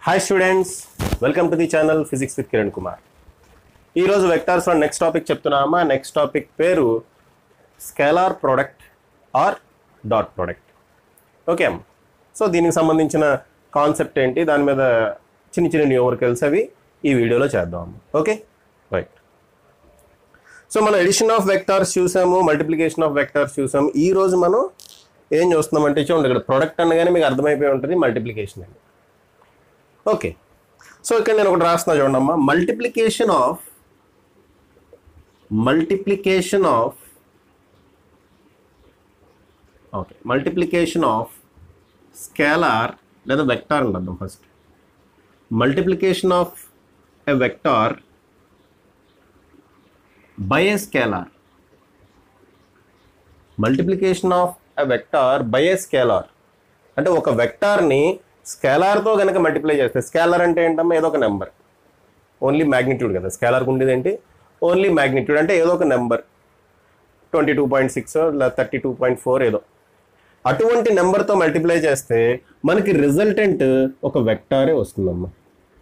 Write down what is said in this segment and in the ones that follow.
Hi students welcome to the channel physics with Kiran Kumar ఈరోజు వెక్టార్స్లో next topic చెప్తున్నామా next topic పేరు scalar product or dot product okay అమ్మ so దీనికి సంబంధించిన కాన్సెప్ట్ ఏంటి దాని మీద చిన్న చిన్న న్యూమరికల్స్ అవి ఈ వీడియోలో చేద్దాం అమ్మ ఓకే రైట్ సో మనం ఎడిషన్ ఆఫ్ వెక్టార్స్ చూసాము మల్టిప్లికేషన్ ఆఫ్ వెక్టార్స్ చూసాము ఈ రోజు మనం ఏం చూస్తున్నామంటే చూడండి ఇక్కడ ప్రొడక్ట్ అనగానే మీకు అర్థమైపోయి ఉంటుంది మల్టిప్లికేషన్ అండి ఓకే సో ఇక్కడ నేను ఒకటి రాస్తున్నా చూడండి అమ్మా multiplication of multiplication of okay multiplication of scalar లేదా వెక్టార్ అని అర్థం first multiplication of a vector by a scalar multiplication of a vector by a scalar అంటే ఒక వెక్టార్ని స్కేలార్తో కనుక మల్టిప్లై చేస్తే స్కేలార్ అంటే ఏంటమ్మా ఏదో ఒక నెంబర్ ఓన్లీ మ్యాగ్నిట్యూడ్ కదా స్కేలార్కి ఉండేది ఏంటి ఓన్లీ మ్యాగ్నిట్యూడ్ అంటే ఏదో ఒక number twenty two point six లేదా థర్టీ టూ పాయింట్ ఫోర్ ఏదో అటువంటి నెంబర్తో మల్టిప్లై చేస్తే మనకి రిజల్టెంట్ ఒక వెక్టారే వస్తుందమ్మా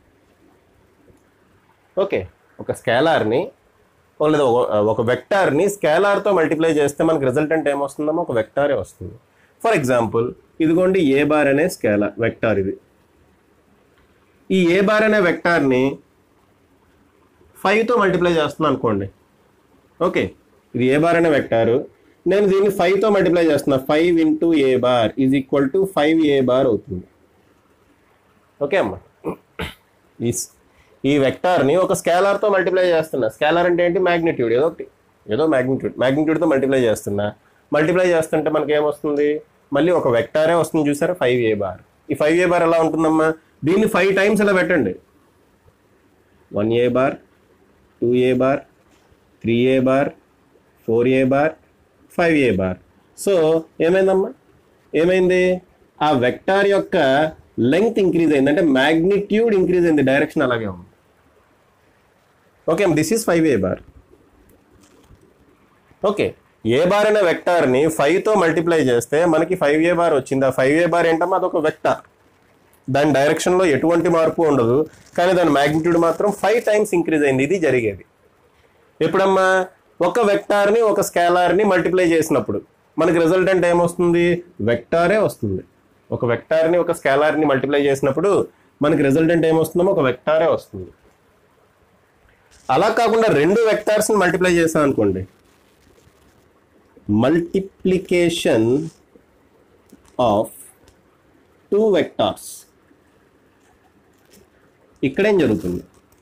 ఓకే ఒక స్కేలార్ని లేదా ఒక- ఒక వెక్టార్ని స్కేలార్తో మల్టిప్లై చేస్తే మనకి రిజల్టెంట్ ఏమొస్తుందమ్మా ఒక వెక్టారే వస్తుంది ఫర్ ఎగ్జాంపుల్ ఇదిగోండి ఏ బార్ అనే స్కేలార్ వెక్టార్ ఇది ఈ ఏ బార్ అనే వెక్టార్ని ఫైవ్తో మల్టిప్లై చేస్తున్నాను అనుకోండి ఓకే ఇది ఏ బార్ అనే వెక్టారు నేను దీన్ని ఫైవ్తో మల్టిప్లై చేస్తున్నా five into A bar is equal to five A bar అవుతుంది ఓకే అమ్మా ఈ స్- ఈ వెక్టార్ని ఒక స్కేలార్తో మల్టిప్లై చేస్తున్నా స్కేలార్ అంటే ఏంటి మ్యాగ్నిట్యూడ్ ఏదో ఒకటి ఏదో మ్యాగ్నిట్యూడ్ మ్యాగ్నిట్యూడ్తో మల్టిప్లై చేస్తున్నా మల్టిప్లై చేస్తుంటే మనకి ఏమొస్తుంది మళ్ళీ ఒక వెక్టారే వస్తుంది చూసారా ఫైవ్ ఏ బార్ ఈ ఫైవ్ ఏ బార్ ఎలా ఉంటుందమ్మా దీన్ని ఫైవ్ టైమ్స్ ఇలా పెట్టండి one A bar two A bar three A bar four A bar five A bar so ఏమైందమ్మా ఏమైంది ఆ వెక్టార్ యొక్క లెంగ్త్ ఇంక్రీజ్ అయింది అంటే మ్యాగ్నిట్యూడ్ ఇంక్రీజ్ అయింది డైరెక్షన్ అలాగే ఉంది okay this is five A bar okay A bar అనే వెక్టార్ని ఫైవ్తో మల్టిప్లై చేస్తే మనకి ఫైవ్ ఏ బార్ వచ్చింది ఆ ఫైవ్ ఏ బార్ ఏంటమ్మా అదొక వెక్టార్ దాని డైరెక్షన్లో ఎటువంటి మార్పు ఉండదు కానీ దాని మ్యాగ్నిట్యూడ్ మాత్రం ఫైవ్ టైమ్స్ ఇంక్రీజ్ అయింది ఇది జరిగేది ఎప్పుడమ్మా ఒక వెక్టార్ని ఒక స్కేలార్ని మల్టిప్లై చేసినప్పుడు మనకి రిజల్టెంట్ ఏమొస్తుంది వెక్టారే వస్తుంది ఒక వెక్టార్ని ఒక స్కేలార్ని మల్టిప్లై చేసినప్పుడు మనకి రిజల్టెంట్ ఏమొస్తుందో ఒక వెక్టారే వస్తుంది అలా కాకుండా రెండు వెక్టార్స్ని మల్టిప్లై చేసాం అనుకోండి మల్టిప్లికేషన్ ఆఫ్ టూ వెక్టార్స్ ఇక్కడేం జరుగుతుంది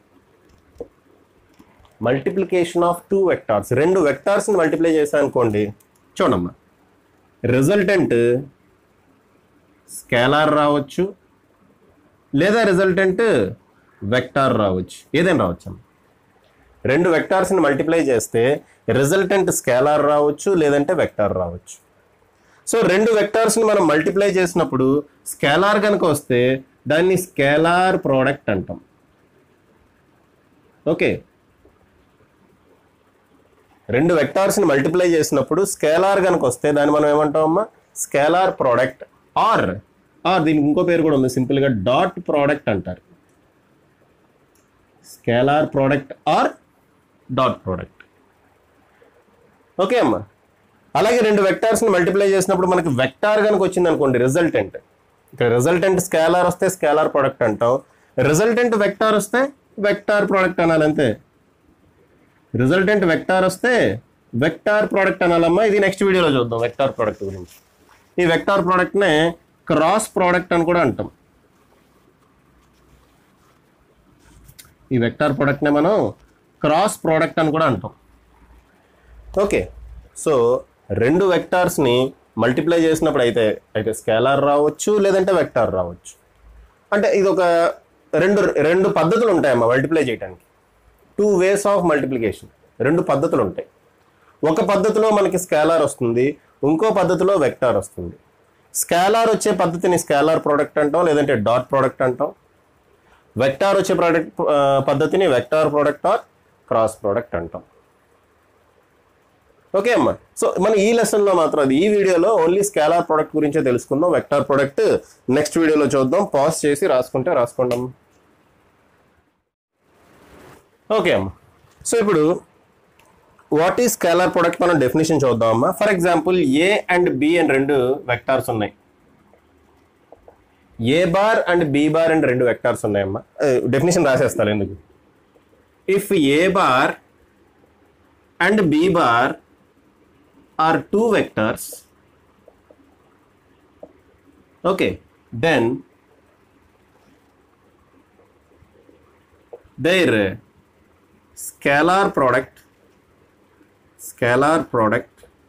మల్టిప్లికేషన్ ఆఫ్ టూ వెక్టార్స్ రెండు వెక్టార్స్ని మల్టిప్లై చేశాను అనుకోండి చూడమ్మా రిజల్టెంట్ స్కేలార్ రావచ్చు లేదా రిజల్టెంట్ వెక్టార్ రావచ్చు ఏదైనా రావచ్చు అమ్మ రెండు వెక్టార్స్ని మల్టిప్లై చేస్తే రిజల్టెంట్ స్కేలార్ రావచ్చు లేదంటే వెక్టార్ రావచ్చు సో రెండు వెక్టార్స్ని మనం మల్టిప్లై చేసినప్పుడు స్కేలార్ కనుక వస్తే దాన్ని స్కేలార్ ప్రోడక్ట్ అంటాం ఓకే రెండు వెక్టార్స్ని మల్టిప్లై చేసినప్పుడు స్కేలార్ కనుక వస్తే దాన్ని మనం ఏమంటాం అమ్మా స్కేలార్ ప్రోడక్ట్ ఆర్ ఆర్ దీనికి ఇంకో పేరు కూడా ఉంది సింపుల్గా డాట్ ప్రోడక్ట్ అంటారు scalar product or dot product okay అమ్మా అలాగే రెండు వెక్టార్స్ని మల్టిప్లై చేసినప్పుడు మనకి వెక్టార్ కనుక వచ్చింది అనుకోండి రిజల్టెంట్ ఇక్కడ రిజల్టెంట్ స్కేలార్ వస్తే స్కేలార్ ప్రోడక్ట్ అంటాం రిజల్టెంట్ వెక్టార్ వస్తే వెక్టార్ ప్రోడక్ట్ అనాలి అంతే రిజల్టెంట్ వెక్టార్ వస్తే వెక్టార్ ప్రోడక్ట్ అనాలమ్మా ఇది నెక్స్ట్ వీడియోలో చూద్దాం వెక్టార్ ప్రోడక్ట్ గురించి ఈ వెక్టార్ ప్రోడక్ట్నే క్రాస్ ప్రోడక్ట్ అని కూడా అంటాం ఈ వెక్టార్ ప్రోడక్ట్నే మనం క్రాస్ ప్రోడక్ట్ అని కూడా అంటాం ఓకే సో రెండు వెక్టార్స్ని మల్టిప్లై చేసినప్పుడు అయితే అయితే స్కేలార్ రావచ్చు లేదంటే వెక్టార్ రావచ్చు అంటే ఇది ఒక రెండు రెండు పద్ధతులు ఉంటాయమ్మా మల్టిప్లై చేయడానికి టూ వేస్ ఆఫ్ మల్టిప్లికేషన్ రెండు పద్ధతులు ఉంటాయి ఒక పద్ధతిలో మనకి స్కేలార్ వస్తుంది ఇంకో పద్ధతిలో వెక్టార్ వస్తుంది స్కేలార్ వచ్చే పద్ధతిని స్కేలార్ ప్రోడక్ట్ అంటాం లేదంటే డాట్ ప్రోడక్ట్ అంటాం వెక్టార్ వచ్చే ప్రోడక్ట్ పద్ధతిని vector product or cross product అంటాం ఓకే అమ్మా సో మనం ఈ లెసన్లో మాత్రం అది ఈ వీడియోలో ఓన్లీ స్కేలార్ ప్రోడక్ట్ గురించే తెలుసుకుందాం వెక్టార్ ప్రోడక్ట్ నెక్స్ట్ వీడియోలో చూద్దాం పాజ్ చేసి రాసుకుంటే రాసుకోండి అమ్మా ఓకే అమ్మా సో ఇప్పుడు వాట్ ఈస్ స్కేలార్ ప్రోడక్ట్ మనం డెఫినేషన్ చూద్దాం అమ్మా for example A and B అని రెండు వెక్టార్స్ ఉన్నాయి A bar and B bar and రెండు వెక్టార్స్ ఉన్నాయమ్మా డెఫినేషన్ రాసేస్తారు ఎందుకు if A bar and B bar are two vectors okay then their scalar product scalar product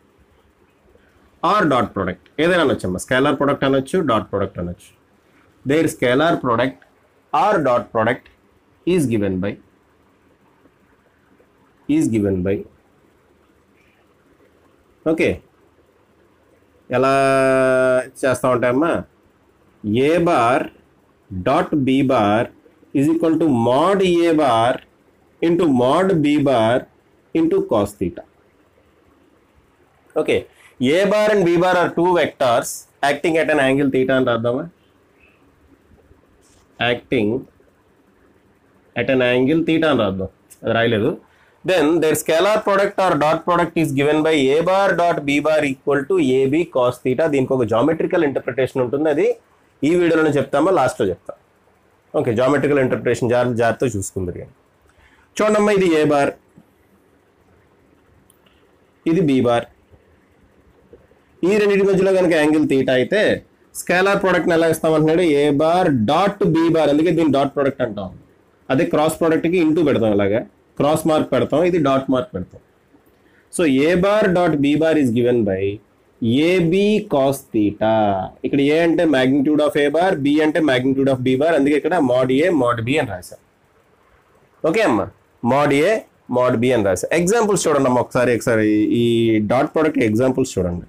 or dot product ఏదైనా అనొచ్చమ్మా scalar product అనొచ్చు డాట్ ప్రొడక్ట్ అనొచ్చు their scalar product or dot product is given by is given by okay ఎలా చేస్తూ ఉంటాయమ్మా A bar dot B bar is equal to mod A bar into mod B bar into cos theta okay A bar and B bar are two vectors acting at an angle theta అని రాద్దామా acting at an angle theta అని రాద్దాం అది రాయలేదు then their scalar product or dot product is given by A bar dot B bar equal to AB cos theta దీనికి ఒక geometrical interpretation ఉంటుంది అది ఈ వీడియోలో చెప్తామా లాస్ట్లో చెప్తాం ఓకే జామెట్రికల్ ఇంటర్ప్రిటేషన్ జార్ జాగ్రత్తగా చూసుకుందరు కానీ చూడమ్మా ఇది ఏ బార్ ఇది బి బార్ ఈ రెండింటి మధ్యలో కనుక యాంగిల్ తీటా అయితే స్కేలార్ ప్రోడక్ట్ని ఎలా ఇస్తామంటున్నాడు A bar dot B bar అందుకే దీన్ని డాట్ ప్రోడక్ట్ అంటాం అదే క్రాస్ ప్రోడక్ట్కి ఇంటూ పెడతాం ఇలాగా క్రాస్ మార్క్ పెడతాం ఇది డాట్ మార్క్ పెడతాం so A bar dot B bar is given by A B cos theta ఇక్కడ ఏ అంటే magnitude of A bar B అంటే మ్యాగ్నిట్యూడ్ ఆఫ్ బి బార్ అందుకే ఇక్కడ మాడ్ ఏ మాడ్ బి అని రాశాం ఓకే అమ్మా మాడ్ ఏ మాడ్ బి అని రాశాం ఎగ్జాంపుల్స్ చూడండి అమ్మా ఒకసారి ఒకసారి ఈ డాట్ ప్రోడక్ట్ ఎగ్జాంపుల్స్ చూడండి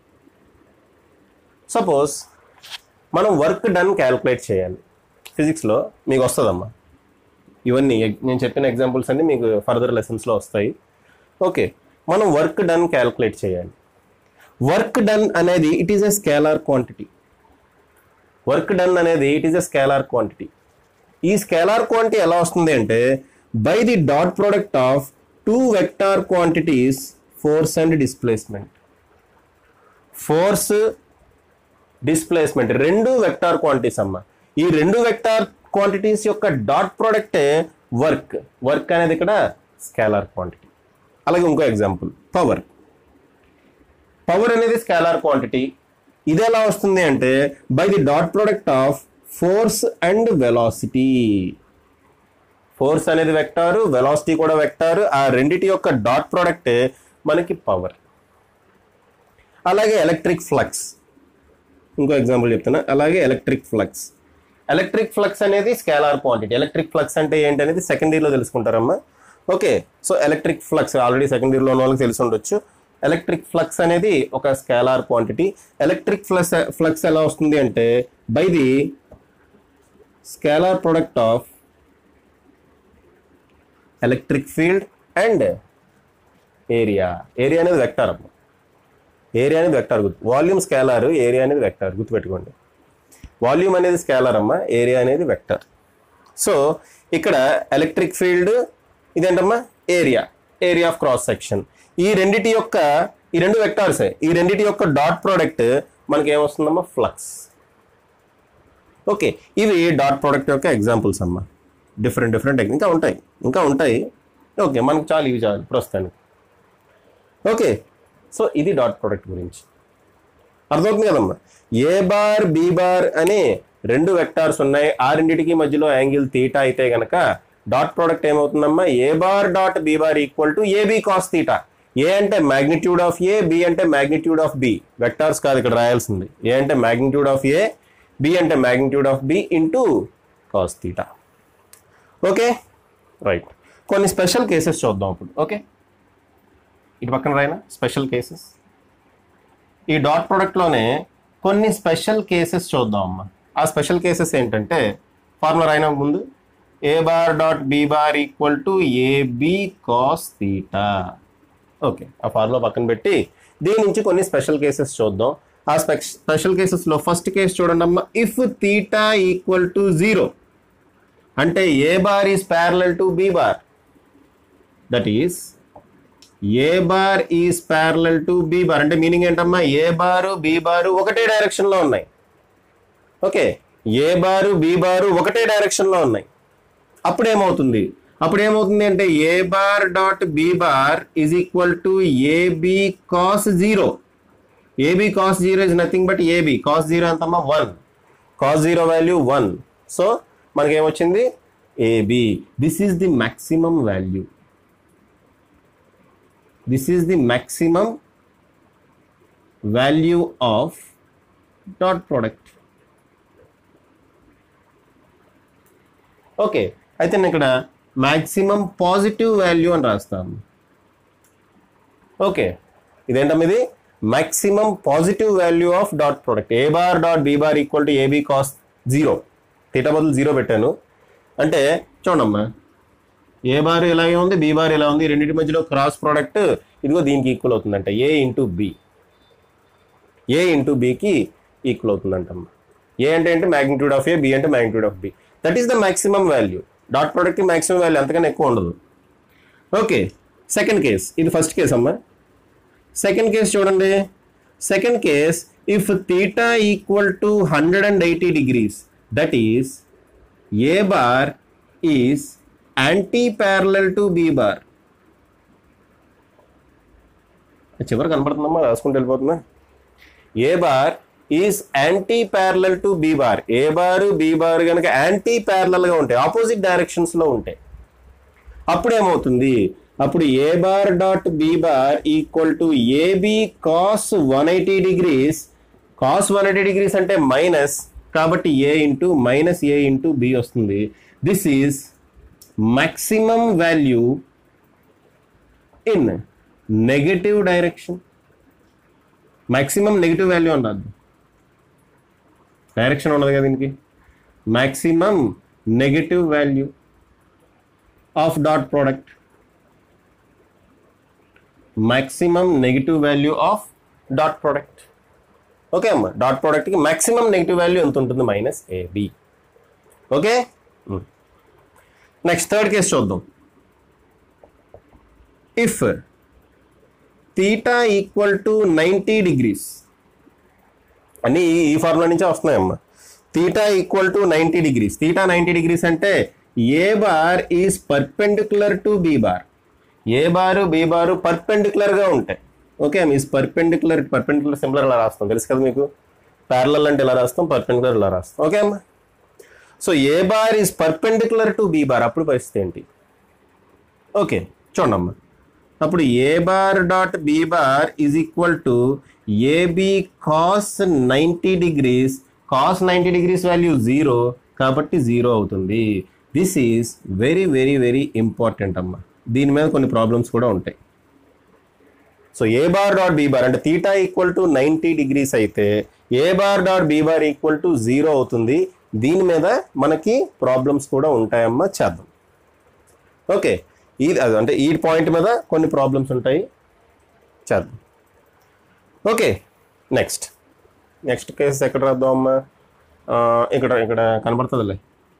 సపోజ్ మనం వర్క్ డన్ క్యాలిక్యులేట్ చేయాలి ఫిజిక్స్లో మీకు వస్తుందమ్మా ఇవన్నీ ఎగ్- నేను చెప్పిన ఎగ్జాంపుల్స్ అన్ని మీకు ఫర్దర్ లెసన్స్లో వస్తాయి ఓకే మనం వర్క్ డన్ క్యాలిక్యులేట్ చేయాలి వర్క్ డన్ అనేది it is a scalar quantity work done అనేది it is a scalar quantity ఈ స్కేలార్ క్వాంటిటీ ఎలా వస్తుంది అంటే by the dot product of two vector quantities force and displacement force displacement రెండు vector quantities అమ్మ ఈ రెండు వెక్టార్ క్వాంటిటీస్ యొక్క డాట్ ప్రోడక్టే వర్క్ వర్క్ అనేది ఇక్కడ స్కేలార్ క్వాంటిటీ అలాగే ఇంకో ఎగ్జాంపుల్ పవర్ పవర్ అనేది స్కేలార్ క్వాంటిటీ ఇది ఎలా వస్తుంది అంటే by the dot product of force and velocity force అనేది వెక్టారు వెలాసిటీ కూడా వెక్టారు ఆ రెండిటి యొక్క డాట్ ప్రోడక్ట్ మనకి పవర్ అలాగే ఎలక్ట్రిక్ ఫ్లక్స్ ఇంకో ఎగ్జాంపుల్ చెప్తున్నా అలాగే ఎలక్ట్రిక్ ఫ్లక్స్ ఎలక్ట్రిక్ ఫ్లక్స్ అనేది స్కేలార్ క్వాంటిటీ ఎలక్ట్రిక్ ఫ్లక్స్ అంటే ఏంటి అనేది సెకండ్ ఇయర్లో తెలుసుకుంటారమ్మా okay so electric flux already second ఇయర్లో ఉన్న వాళ్ళకి తెలిసి ఉండొచ్చు ఎలక్ట్రిక్ ఫ్లక్స్ అనేది ఒక scalar quantity electric flux flux ఎలా వస్తుంది అంటే by the scalar product of electric field and area area అనేది వెక్టార్ అమ్మా ఏరియా అనేది వెక్టార్ గుర్తు వాల్యూమ్ స్కేలార్ ఏరియా అనేది వెక్టార్ గుర్తుపెట్టుకోండి వాల్యూమ్ అనేది స్కేలార్ అమ్మా ఏరియా అనేది వెక్టర్ సో ఇక్కడ ఎలక్ట్రిక్ ఫీల్డ్ ఇదేంటమ్మా area area of cross section ఈ రెండిటి యొక్క ఈ రెండు వెక్టార్సే ఈ రెండిటి యొక్క డాట్ ప్రోడక్ట్ మనకి ఏమొస్తుందమ్మా ఫ్లక్స్ ఓకే ఇవి డాట్ ప్రోడక్ట్ యొక్క ఎగ్జాంపుల్స్ అమ్మా డిఫరెంట్ డిఫరెంట్ ఇంకా ఉంటాయి ఇంకా ఉంటాయి ఓకే మనకు చాలు ఇవి చాలు ప్రస్తుతానికి ఓకే సో ఇది డాట్ ప్రోడక్ట్ గురించి అర్థమవుతుంది కదమ్మా ఏ బార్ బి బార్ అని రెండు వెక్టార్స్ ఉన్నాయి ఆ రెండిటికి మధ్యలో యాంగిల్ తీటా అయితే గనక డాట్ ప్రోడక్ట్ ఏమవుతుందమ్మా A bar dot B bar equal to AB cos theta A అంటే మ్యాగ్నిట్యూడ్ ఆఫ్ ఏ బి అంటే మ్యాగ్నిట్యూడ్ ఆఫ్ బి వెక్టార్స్ కాదు ఇక్కడ రాయాల్సింది ఏ అంటే మ్యాగ్నిట్యూడ్ ఆఫ్ ఏ బి అంటే magnitude of B into cos theta okay right కొన్ని special cases చూద్దాం ఇప్పుడు ఓకే ఇటు పక్కన రాయనా స్పెషల్ కేసెస్ ఈ డాట్ ప్రోడక్ట్లోనే కొన్ని స్పెషల్ కేసెస్ చూద్దాం అమ్మా ఆ స్పెషల్ కేసెస్ ఏంటంటే ఫార్ములా రాయన ముందు A bar dot B bar equal to AB cos theta okay ఆ ఫార్ములా పక్కన పెట్టి దీని నుంచి కొన్ని స్పెషల్ కేసెస్ చూద్దాం ఆ స్పెషల్ కేసెస్లో ఫస్ట్ కేసు చూడండి అమ్మా if theta equal to zero అంటే A bar is parallel to B bar that is A bar is parallel to B bar అంటే మీనింగ్ ఏంటమ్మా ఏ బారు బి బారు ఒకటే డైరెక్షన్లో ఉన్నాయి ఓకే ఏ బారు బి బారు ఒకటే డైరెక్షన్లో ఉన్నాయి అప్పుడు ఏమవుతుంది అప్పుడు ఏమవుతుంది అంటే A bar dot B bar is equal to AB cos zero A B cos zero is nothing but A B cos zero ఎంతమ్మా one cos zero value one so మనకి ఏమొచ్చింది A B this is the maximum value this is the maximum value of dot product okay అయితే నేను ఇక్కడ maximum positive value అని రాస్తాను okay ఇదేంటమ్మా ఇది maximum positive value of dot product A bar dot B bar equal to A B cos zero theta బదులు zero పెట్టాను అంటే చూడమ్మా ఏ బార్ ఇలాగే ఉంది బి బార్ ఇలా ఉంది రెండింటి మధ్యలో క్రాస్ ప్రోడక్ట్ ఇదిగో దీనికి ఈక్వల్ అవుతుందంట A into B A into బికి ఈక్వల్ అవుతుందంటమ్మా ఏ అంటే ఏంటి మ్యాగ్నిట్యూడ్ ఆఫ్ ఏ బి అంటే magnitude of B that is the maximum value dot product maximum value అంతకన్నా ఎక్కువ ఉండదు ఓకే సెకండ్ కేస్ ఇది ఫస్ట్ కేస్ అమ్మా సెకండ్ కేస్ చూడండి second case if theta equal to hundred and eighty degrees that is A bar is anti parallel to B bar చివరి కనపడుతుందమ్మా రాసుకుంటూ వెళ్ళిపోతుందా ఏ bar is anti parallel to B bar A bar B bar కనుక anti ప్యారలల్గా ఉంటాయి opposite డైరెక్షన్స్లో ఉంటాయి అప్పుడు ఏమవుతుంది అప్పుడు A bar dot B bar equal to AB cos one eighty degrees cos one eighty degrees అంటే మైనస్ కాబట్టి A into minus A into B వస్తుంది this is maximum value in negative direction maximum negative value అన్నది direction ఉండదు కదా దీనికి maximum negative value of dot product maximum negative value of dot product okay అమ్మా dot ప్రోడక్ట్కి maximum negative value ఎంత ఉంటుంది minus A B okay next third case చూద్దాం if theta equal to ninety degrees అన్నీ ఈ- ఈ ఫార్ములా నుంచే వస్తున్నాయమ్మా theta equal to ninety degrees theta ninety degrees అంటే A bar is perpendicular to B bar A bar B bar పర్పెండిక్యులర్గా ఉంటాయి okay is perpendicular perpendicular symbol ఇలా రాస్తాం తెలుసు కదా మీకు ప్యారలల్ అంటే ఇలా రాస్తాం పర్పెండిక్యులర్ ఇలా రాస్తాం ఓకే అమ్మా so A bar is perpendicular to B bar అప్పుడు పరిస్థితి ఏంటి ఓకే చూడమ్మా అప్పుడు A bar dot B bar is equal to AB cos ninety degrees cos ninety degrees value zero కాబట్టి జీరో అవుతుంది this is very very very important అమ్మా దీని మీద కొన్ని ప్రాబ్లమ్స్ కూడా ఉంటాయి so A bar dot B bar అంటే theta equal to ninety degrees అయితే A bar dot B bar equal to zero అవుతుంది దీని మీద మనకి ప్రాబ్లమ్స్ కూడా ఉంటాయమ్మా చేద్దాం ఓకే ఇది అది అంటే ఈ పాయింట్ మీద కొన్ని ప్రాబ్లమ్స్ ఉంటాయి చేద్దాం ఓకే నెక్స్ట్ నెక్స్ట్ కేసు ఎక్కడ రాద్దాం అమ్మా ఆ, ఇక్కడ ఇక్కడ కనబడుతుందిలే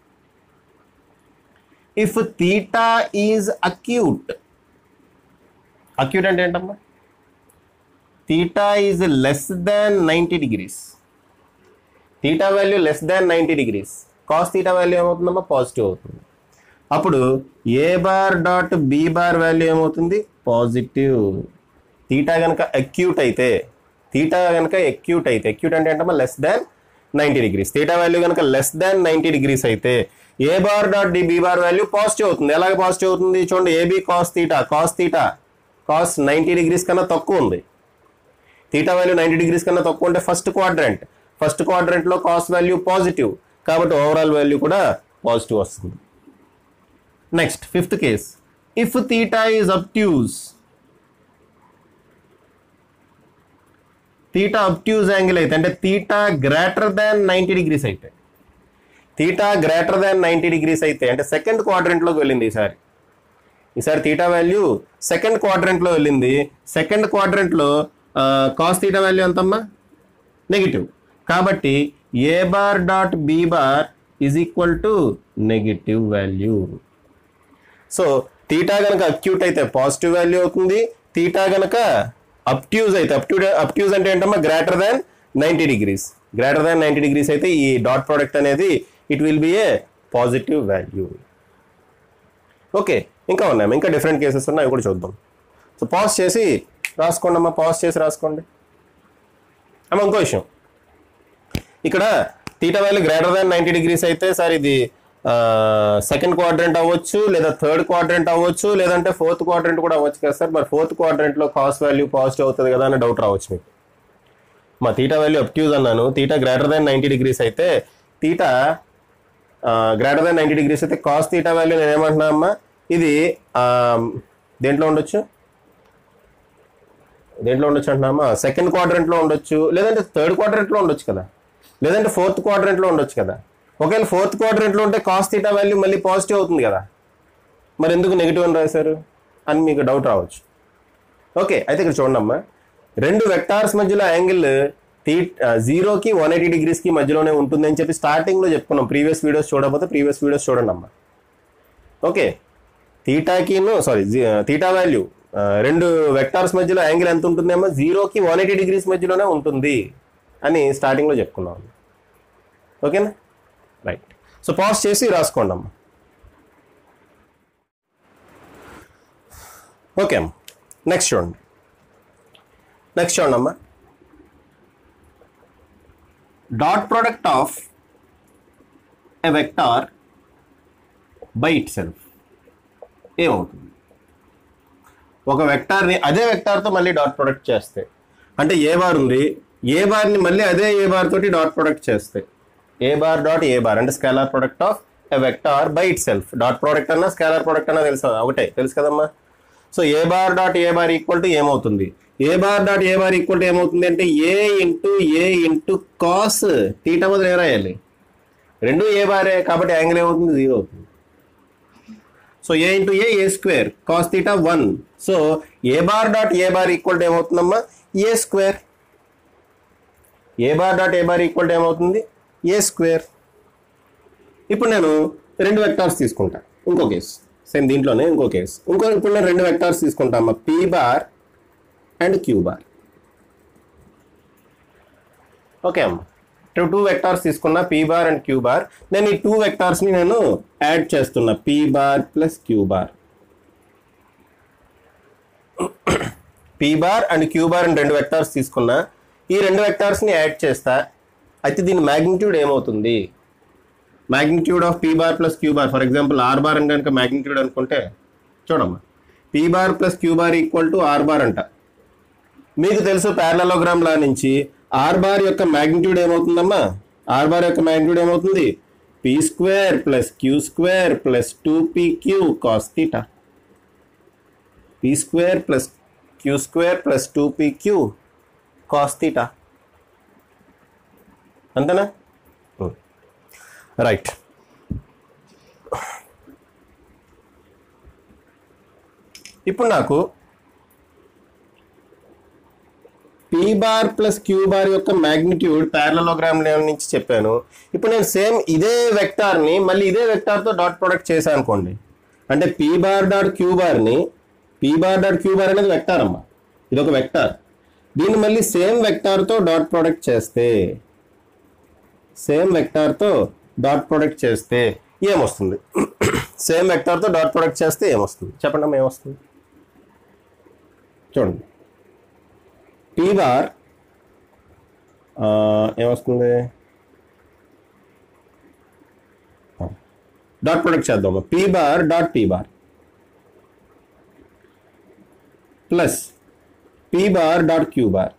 if theta is acute acute అంటే ఏంటమ్మా theta is less than ninety degrees theta value less than ninety degrees cos theta value ఏమవుతుందమ్మా పాజిటివ్ అవుతుంది అప్పుడు A bar dot B bar value ఏమవుతుంది పాజిటివ్ తీటా కనుక అక్యూట్ అయితే తీటా కనుక acute అయితే అక్యూట్ అంటే ఏంటమ్మా less than ninety degrees theta value కనుక లెస్ దాన్ నైంటీ డిగ్రీస్ అయితే A bar dot D B bar value positive అవుతుంది ఎలాగ పాజిటివ్ అవుతుంది చూడండి A B cos theta cos theta cos ninety degrees కన్నా తక్కువ ఉంది తీటా వాల్యూ నైంటీ డిగ్రీస్ కన్నా తక్కువ ఉంటే ఫస్ట్ క్వాడ్రంట్ ఫస్ట్ క్వాడ్రంట్లో కాస్ వాల్యూ పాజిటివ్ కాబట్టి ఓవరాల్ వాల్యూ కూడా పాజిటివ్ వస్తుంది next fifth case if theta is obtuse theta obtuse angle అయితే అంటే theta greater than ninety degrees అయితే theta greater than ninety degrees అయితే అంటే సెకండ్ క్వాడ్రంట్లోకి వెళ్ళింది ఈసారి ఈసారి తీటా వాల్యూ సెకండ్ క్వాడ్రెంట్లో వెళ్ళింది సెకండ్ క్వాడ్రెంట్లో కాస్ తీటా వాల్యూ ఎంతమ్మా నెగిటివ్ కాబట్టి A bar dot B bar is equal to negative value so theta గనక అక్యూట్ అయితే పాజిటివ్ వాల్యూ అవుతుంది తీటా గనక అప్ట్యూజ్ అయితే అప్ట్యూ అప్ట్యూజ్ అంటే ఏంటమ్మా greater than ninety degrees greater than ninety degrees అయితే ఈ డాట్ ప్రోడక్ట్ అనేది it will be a positive value okay ఇంకా ఉన్నాయమ్మా ఇంకా డిఫరెంట్ కేసెస్ ఉన్నాయి అవి కూడా చూద్దాం సో పాజ్ చేసి రాసుకోండి అమ్మా పాజ్ చేసి రాసుకోండి అమ్మ ఇంకో విషయం ఇక్కడ theta value greater than ninety degrees అయితే సార్ ఇది సెకండ్ క్వాడ్రెంట్ అవ్వచ్చు లేదా థర్డ్ క్వాడ్రెంట్ అవ్వచ్చు లేదంటే ఫోర్త్ క్వాడ్రెంట్ కూడా అవ్వచ్చు కదా సార్ మరి ఫోర్త్ క్వాడ్రెంట్లో కాస్ట్ వాల్యూ పాజిటివ్ అవుతుంది కదా అని డౌట్ రావచ్చు మీకు మా తీటా వాల్యూ అప్ట్యూజ్ అన్నాను theta greater than ninety degrees అయితే theta greater than ninety degrees అయితే కాస్ తీటా వాల్యూ నేను ఏమంటున్నా అమ్మా ఇది ఆ, దేంట్లో ఉండొచ్చు దేంట్లో ఉండొచ్చు అంటున్నామా సెకండ్ క్వాడ్రెంట్లో ఉండొచ్చు లేదంటే థర్డ్ క్వాడ్రెంట్లో ఉండొచ్చు కదా లేదంటే ఫోర్త్ క్వాడ్రెంట్లో ఉండొచ్చు కదా ఒకవేళ ఫోర్త్ క్వాడ్రెంట్లో ఉంటే కాస్ తీటా వాల్యూ మళ్ళీ పాజిటివ్ అవుతుంది కదా మరి ఎందుకు నెగిటివ్ అని రాశారు అని మీకు డౌట్ రావచ్చు ఓకే అయితే ఇక్కడ చూడండి అమ్మా రెండు వెక్టార్స్ మధ్యలో యాంగిల్ టీ జీరోకి వన్ ఎయిటీ డిగ్రీస్కి మధ్యలోనే ఉంటుంది అని చెప్పి స్టార్టింగ్లో చెప్పుకున్నాం ప్రీవియస్ వీడియోస్ చూడకపోతే ప్రీవియస్ వీడియోస్ చూడండి అమ్మా ఓకే తీటాకిను సారీ తీటా వాల్యూ రెండు వెక్టార్స్ మధ్యలో యాంగిల్ ఎంత ఉంటుందేమో జీరోకి వన్ ఎయిటీ డిగ్రీస్ మధ్యలోనే ఉంటుంది అని స్టార్టింగ్లో చెప్పుకున్నాం ఓకేనా రైట్ సో పాజ్ చేసి రాసుకోండి అమ్మా ఓకే అమ్మ నెక్స్ట్ చూడండి నెక్స్ట్ చూడండి అమ్మా dot product of a vector by itself ఏమవుతుంది ఒక వెక్టార్ని అదే వెక్టార్తో మళ్ళీ డాట్ ప్రొడక్ట్ చేస్తే అంటే ఏ బార్ ఉంది ఏ బార్ని మళ్ళీ అదే ఏ బార్ తోటి డాట్ ప్రొడక్ట్ చేస్తే A bar dot A bar అంటే scalar product of a vector by itself dot product అన్నా స్కేలార్ ప్రొడక్ట్ అన్నా తెలుసు ఒకటే తెలుసు కదమ్మా so A bar dot A bar equal to ఏమవుతుంది A bar dot A bar equal to ఏమవుతుంది అంటే A into A into cos theta మొదలు ఏ రాయాలి రెండు ఏ బారే కాబట్టి యాంగిల్ ఏమవుతుంది జీరో అవుతుంది so A into A A square cos theta one so A bar dot A bar equal to ఏమవుతుందమ్మా A square A bar dot A bar equal to ఏమవుతుంది A square ఇప్పుడు నేను రెండు వెక్టార్స్ తీసుకుంటా ఇంకో case same దీంట్లోనే ఇంకో case ఇంకో ఇప్పుడు నేను రెండు వెక్టార్స్ తీసుకుంటా అమ్మా P bar and Q bar okay అమ్మా టూ టూ వెక్టార్స్ తీసుకున్నా P bar and Q bar నేను ఈ టూ వెక్టార్స్ని నేను యాడ్ చేస్తున్నా P bar plus Q bar P bar and Q bar అని రెండు వెక్టార్స్ తీసుకున్నా ఈ రెండు వెక్టార్స్ని యాడ్ చేస్తా అయితే దీని మ్యాగ్నిట్యూడ్ ఏమవుతుంది magnitude of P bar plus Q bar for example R bar అని కనుక మ్యాగ్నిట్యూడ్ అనుకుంటే చూడమ్మా P bar plus Q bar equal to R bar అంట మీకు తెలుసు ప్యారలలోగ్రామ్ లా నుంచి ఆర్ బార్ యొక్క మ్యాగ్నిట్యూడ్ ఏమవుతుందమ్మా ఆర్ బార్ యొక్క మ్యాగ్నిట్యూడ్ ఏమవుతుంది P square plus Q square plus two P Q cos theta P square plus Q square plus two P Q cos theta అంతేనా right ఇప్పుడు నాకు P bar plus Q bar యొక్క magnitude parallelogram నుంచి చెప్పాను ఇప్పుడు నేను same ఇదే వెక్టార్ని మళ్ళీ ఇదే వెక్టార్తో డాట్ ప్రొడక్ట్ చేశాను అనుకోండి అంటే పీ బార్ డాట్ క్యూ బార్ని P bar dot Q bar అనేది వెక్టార్ అమ్మా ఇది ఒక వెక్టార్ దీన్ని మళ్ళీ సేమ్ వెక్టార్తో డాట్ ప్రొడక్ట్ చేస్తే సేమ్ వెక్టార్తో డాట్ ప్రొడక్ట్ చేస్తే ఏమొస్తుంది సేమ్ వెక్టార్తో డాట్ ప్రొడక్ట్ చేస్తే ఏమొస్తుంది చెప్పండి అమ్మా ఏమొస్తుంది చూడండి పీ బార్ ఆ, ఏమొస్తుంది డాట్ ప్రొడక్ట్ చేద్దాం P bar dot P bar plus P bar dot Q bar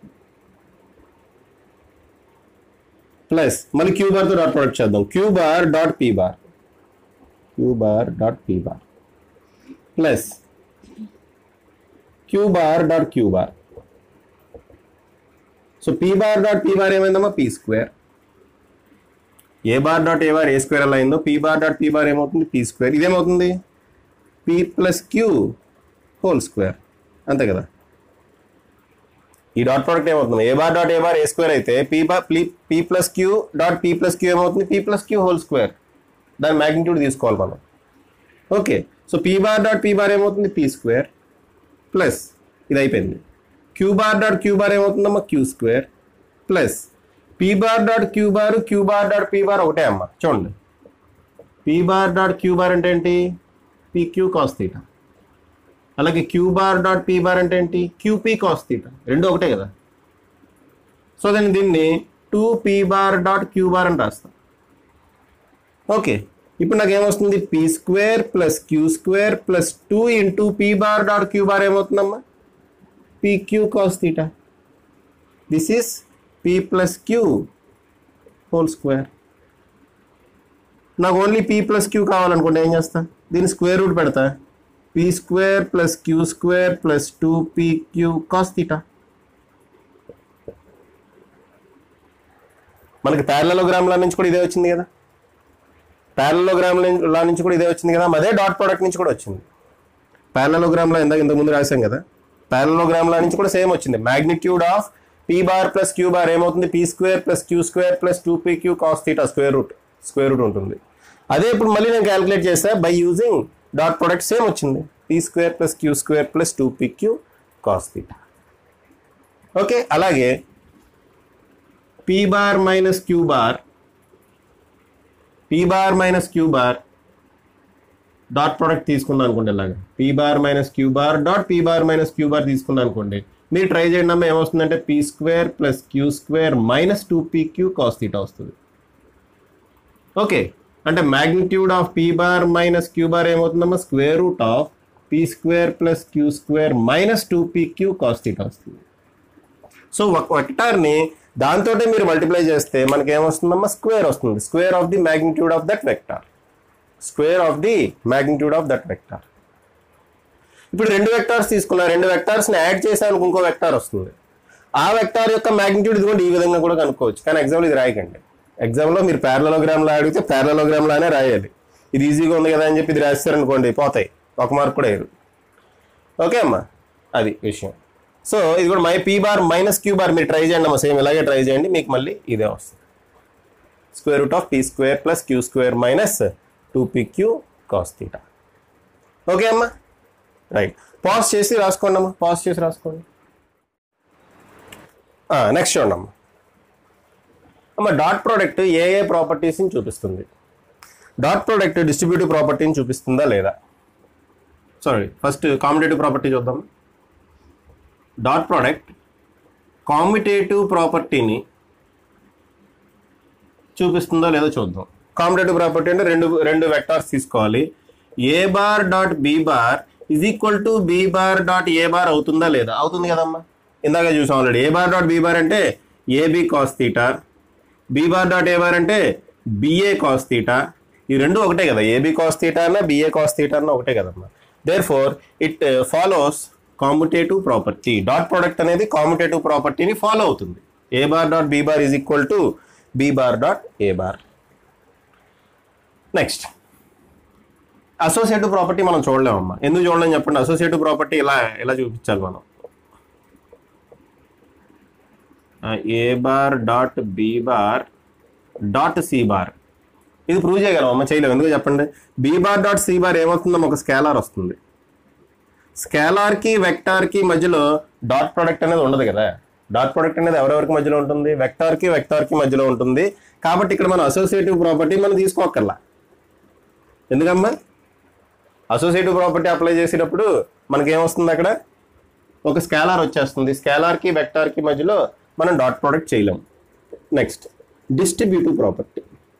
plus మళ్ళీ క్యూ బార్తో డాట్ ప్రొడక్ట్ చేద్దాం Q bar dot P bar Q bar dot P bar plus Q bar dot Q bar so P bar dot P bar ఏమైందమ్మా P square A bar dot A bar A square అలా అయిందో P bar dot P bar ఏమవుతుంది P square ఇదేమవుతుంది P plus Q whole square అంతే కదా ఈ dot product ఏమవుతుంది A bar dot A bar A square అయితే P bar P plus Q dot P plus Q ఏమవుతుంది P plus Q whole square దాని magnitude తీసుకోవాలి మనం okay so P bar dot P bar ఏమవుతుంది P square plus ఇది అయిపోయింది Q bar dot Q bar ఏమవుతుందమ్మా Q square plus P bar dot Q bar Q bar dot P bar ఒకటే అమ్మా చూడండి P bar dot Q bar అంటే ఏంటి P Q cos theta అలాగే Q bar dot P bar అంటే ఏంటి QP cos theta రెండు ఒకటే కదా సో నేను దీన్ని two P bar dot Q bar అని రాస్తాను ఓకే ఇప్పుడు నాకు ఏమొస్తుంది P square plus Q square plus two into P bar dot Q bar ఏమవుతుందమ్మా P Q cos theta this is P plus Q whole square నాకు only P plus Q కావాలనుకుంటే ఏం చేస్తా దీని స్క్వేర్ రూట్ పెడతా P square plus Q square plus two P Q cos theta మనకి ప్యారలలోగ్రామ్ల నుంచి కూడా ఇదే వచ్చింది కదా ప్యారలలోగ్రామ్ లా నుంచి కూడా ఇదే వచ్చింది కదా అదే డాట్ ప్రోడక్ట్ నుంచి కూడా వచ్చింది ప్యారలలోగ్రామ్లో ఇందాక ఇంతకు ముందు రాశాం కదా ప్యారలలోగ్రామ్ల నుంచి కూడా సేమ్ వచ్చింది magnitude of P bar plus Q bar ఏమవుతుంది P square plus Q square plus two P Q cos theta square root square root ఉంటుంది అదే ఇప్పుడు మళ్ళీ నేను క్యాలిక్యులేట్ చేస్తే by using dot product same వచ్చింది P square plus Q square plus two P Q cos theta okay అలాగే P bar minus Q bar P bar minus Q bar dot product తీసుకున్నాను అనుకోండి ఇలాగా P bar minus Q bar dot P bar minus Q bar తీసుకున్నాను అనుకోండి మీరు try చేయండి అమ్మ ఏమొస్తుందంటే P square plus Q square minus two P Q cos theta వస్తుంది ఓకే అంటే magnitude of P bar minus Q bar ఏమవుతుందమ్మా square root of P square plus Q square minus two P Q cos theta వస్తుంది so ఒక వెక్టార్ని దాంతో మీరు multiply చేస్తే మనకి ఏమొస్తుందమ్మా స్క్వేర్ వస్తుంది square of the magnitude of that vector square of the magnitude of that vector ఇప్పుడు రెండు వెక్టార్స్ తీసుకున్నా రెండు వెక్టార్స్ని యాడ్ చేసాను ఇంకో వెక్టార్ వస్తుంది ఆ వెక్టార్ యొక్క మ్యాగ్నిట్యూడ్ ఇదిగోండి ఈ విధంగా కూడా కనుక్కోవచ్చు కానీ ఎగ్జామ్లో ఇది రాయకండి ఎగ్జామ్లో మీరు ప్యారలోగ్రామ్లో అడిగితే ప్యారలోగ్రామ్లోనే రాయాలి ఇది ఈజీగా ఉంది కదా అని చెప్పి ఇది రాస్తారనుకోండి పోతాయి ఒక మార్క్ కూడా వేయరు ఓకే అమ్మా అది విషయం సో ఇది కూడా మై P bar minus Q bar మీరు ట్రై చేయండి అమ్మా సేమ్ ఇలాగే ట్రై చేయండి మీకు మళ్ళీ ఇదే వస్తుంది square root of P square plus Q square minus two P Q cos theta okay అమ్మా రైట్ పాజ్ చేసి రాసుకోండి అమ్మా పాజ్ చేసి రాసుకోండి నెక్స్ట్ చూడండి అమ్మా అమ్మ డాట్ ప్రోడక్ట్ ఏ ఏ ప్రాపర్టీస్ని చూపిస్తుంది డాట్ ప్రోడక్ట్ డిస్ట్రిబ్యూటివ్ ప్రాపర్టీని చూపిస్తుందా లేదా సారీ ఫస్ట్ కాంపిటేటివ్ ప్రాపర్టీ చూద్దాం డాట్ ప్రోడక్ట్ కాంపిటేటివ్ ప్రాపర్టీని చూపిస్తుందో లేదో చూద్దాం కాంపిటేటివ్ ప్రాపర్టీ అంటే రెండు రెండు వెక్టార్స్ తీసుకోవాలి A bar dot B bar is equal to B bar dot A bar అవుతుందా లేదా అవుతుంది కదమ్మా ఇందాక చూసాం already A bar dot B bar అంటే AB cos theta B bar dot A bar అంటే బిఏ కాస్ తీటా ఈ రెండు ఒకటే కదా ఏబి కాస్ తీటా అన్న బిఏ కాస్ తీటా అన్న ఒకటే కదమ్మా therefore it follows competitive property dot product అనేది కాంపిటేటివ్ ప్రాపర్టీని ఫాలో అవుతుంది ఏ bar dot B bar is equal to B bar dot A bar next associative property మనం చూడలేమమ్మా ఎందుకు చూడలేం చెప్పండి అసోసియేటివ్ ప్రాపర్టీ ఇలా ఇలా చూపించాలి మనం A bar dot B bar dot C bar ఇది ప్రూవ్ చేయగలం అమ్మ చేయలేము ఎందుకు చెప్పండి B bar dot C bar ఏమవుతుందో ఒక స్కేలార్ వస్తుంది స్కేలార్కి వెక్టార్కి మధ్యలో డాట్ ప్రోడక్ట్ అనేది ఉండదు కదా డాట్ ప్రోడక్ట్ అనేది ఎవరెవరికి మధ్యలో ఉంటుంది వెక్టార్కి వెక్టార్కి మధ్యలో ఉంటుంది కాబట్టి ఇక్కడ మనం అసోసియేటివ్ ప్రాపర్టీ మనం తీసుకోకర్లా ఎందుకమ్మా అసోసియేటివ్ ప్రాపర్టీ అప్లై చేసేటప్పుడు మనకి ఏమొస్తుంది అక్కడ ఒక స్కేలార్ వచ్చేస్తుంది స్కేలార్కి వెక్టార్కి మధ్యలో మనం డాట్ ప్రోడక్ట్ చేయలేం next distributive property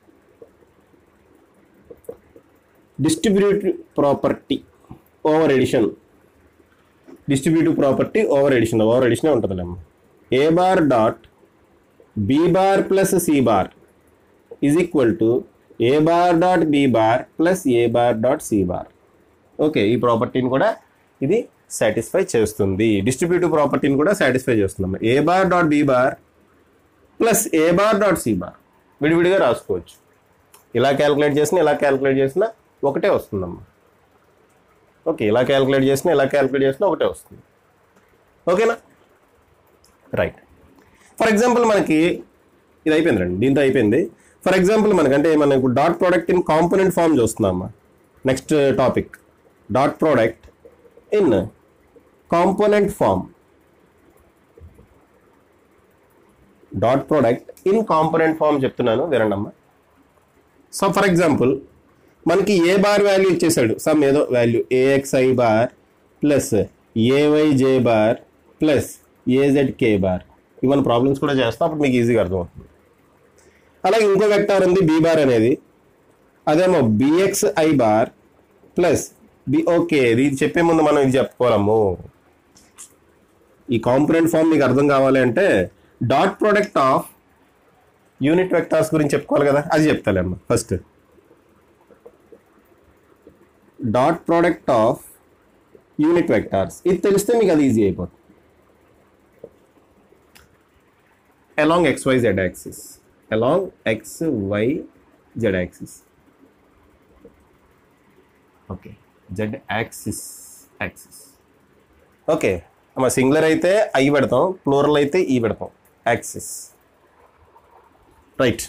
distributive property over addition distributive property over addition over ఎడిషనే ఉంటుందిలేమ్మ A bar dot B bar plus C bar is equal to A bar dot B bar plus A bar dot C bar okay ఈ ప్రాపర్టీని కూడా ఇది satisfy చేస్తుంది distributive ప్రాపర్టీని కూడా satisfy చేస్తుంది A bar dot B bar plus A bar dot C bar విడివిడిగా రాసుకోవచ్చు ఇలా క్యాలిక్యులేట్ చేసినా ఇలా క్యాలిక్యులేట్ చేసినా ఒకటే వస్తుందమ్మా ఓకే ఇలా క్యాలిక్యులేట్ చేసినా ఇలా క్యాలిక్యులేట్ చేసినా ఒకటే వస్తుంది ఓకేనా రైట్ ఫర్ ఎగ్జాంపుల్ మనకి ఇది అయిపోయింది రండి దీంతో అయిపోయింది ఫర్ ఎగ్జాంపుల్ మనకంటే మనకు dot product in component form చూస్తున్నామా next topic dot product in component form dot product in component form చెప్తున్నాను వినండమ్మా సో ఫర్ ఎగ్జాంపుల్ మనకి ఏ బార్ వాల్యూ ఇచ్చేసాడు సమ్ ఏదో value AXI bar plus AY J bar plus AZ K bar ఇవన్నీ problems కూడా చేస్తాం అప్పుడు మీకు ఈజీగా అర్థమవుతుంది అలాగే ఇంకో వెక్టార్ ఉంది బీ బార్ అనేది అదేమో BX I bar plus B okay ఇది చెప్పే ముందు మనం ఇది చెప్పుకోవాలము ఈ కాంపొనెంట్ ఫామ్ మీకు అర్థం కావాలి అంటే dot product of unit vectors గురించి చెప్పుకోవాలి కదా అది చెప్తాలేమ్మా first dot product of unit vectors ఇది తెలిస్తే మీకు అది ఈజీ అయిపోతుంది along xyz axis along x y z axis okay Z axis axis okay అమ్మ సింగులర్ అయితే ఐ పెడతాం ప్లూరల్ అయితే ఈ పెడతాం యాక్సిస్ రైట్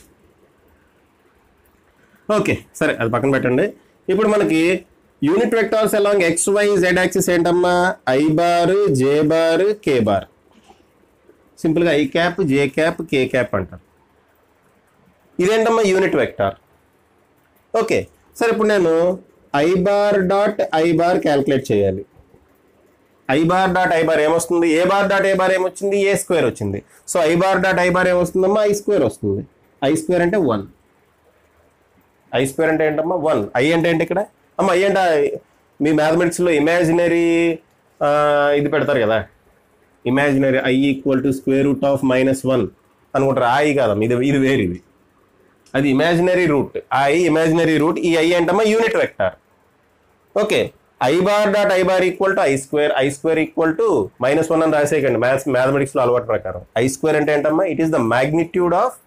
ఓకే సరే అది పక్కన పెట్టండి ఇప్పుడు మనకి unit vectors along X Y Z axis ఏంటమ్మా I bar J bar K bar సింపుల్గా I cap J cap K cap అంటారు ఇదేంటమ్మా యూనిట్ వెక్టార్ ఓకే సరే ఇప్పుడు నేను I bar dot I bar calculate చేయాలి I bar dot I bar ఏమొస్తుంది A bar dot A bar ఏమొచ్చింది A square వచ్చింది so I bar dot I bar ఏమొస్తుందమ్మా ఐ స్క్వేర్ వస్తుంది ఐ స్క్వేర్ అంటే వన్ ఐ స్క్వేర్ అంటే ఏంటమ్మా one I అంటే ఏంటి ఇక్కడ అమ్మ ఐ అంటే మీ మ్యాథమెటిక్స్లో ఇమాజినరీ ఇది పెడతారు కదా imaginary I equal to square root of minus one అనుకుంటారు ఆ ఐ కాదమ్మా ఇది ఇది వేరు ఇది అది ఇమాజినరీ రూట్ ఆ ఐ ఇమాజినరీ రూట్ ఈ ఐ ఏంటమ్మా unit vector okay I bar dot I bar equal to I square I square equal to minus one అని రాసేయకండి మ్యాథ్స్ మ్యాథమెటిక్స్లో అలవాటు ప్రకారం ఐ స్క్వేర్ అంటే ఏంటమ్మా it is the magnitude of